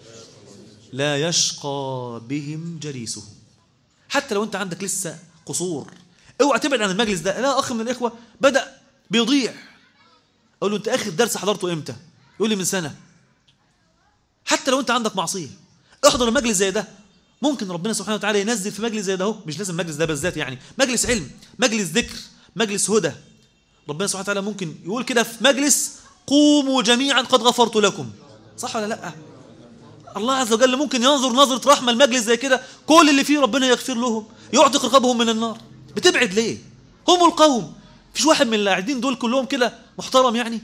لا يشقى بهم جليسهم حتى لو أنت عندك لسه قصور اوعى تبعد عن المجلس ده لا أخ من الإخوة بدأ بيضيع أقول له أنت آخر درس حضرته إمتى يقول لي من سنة حتى لو أنت عندك معصية احضر المجلس زي ده ممكن ربنا سبحانه وتعالى ينزل في مجلس زي ده اهو مش لازم مجلس ده بالذات يعني مجلس علم مجلس ذكر مجلس هدى ربنا سبحانه وتعالى ممكن يقول كده في مجلس قوموا جميعا قد غفرت لكم صح ولا لا الله عز وجل ممكن ينظر نظرة رحمة المجلس زي كده كل اللي فيه ربنا يغفر لهم يعتق رقابهم من النار بتبعد ليه هم القوم فيش واحد من اللي قاعدين دول كلهم كده محترم يعني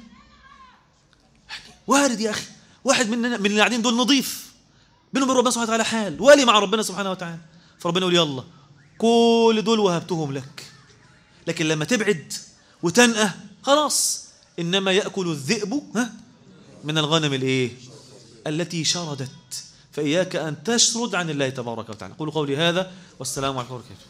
يعني وارد يا اخي واحد من من اللي قاعدين دول نظيف بينه وبين ربنا سبحانه وتعالى حال والي مع ربنا سبحانه وتعالى فربنا يقول يلا كل دول وهبتهم لك لكن لما تبعد وتنأى خلاص إنما يأكل الذئب ها من الغنم الإيه التي شردت فإياك أن تشرد عن الله تبارك وتعالى قولوا قولي هذا والسلام عليكم ورحمة الله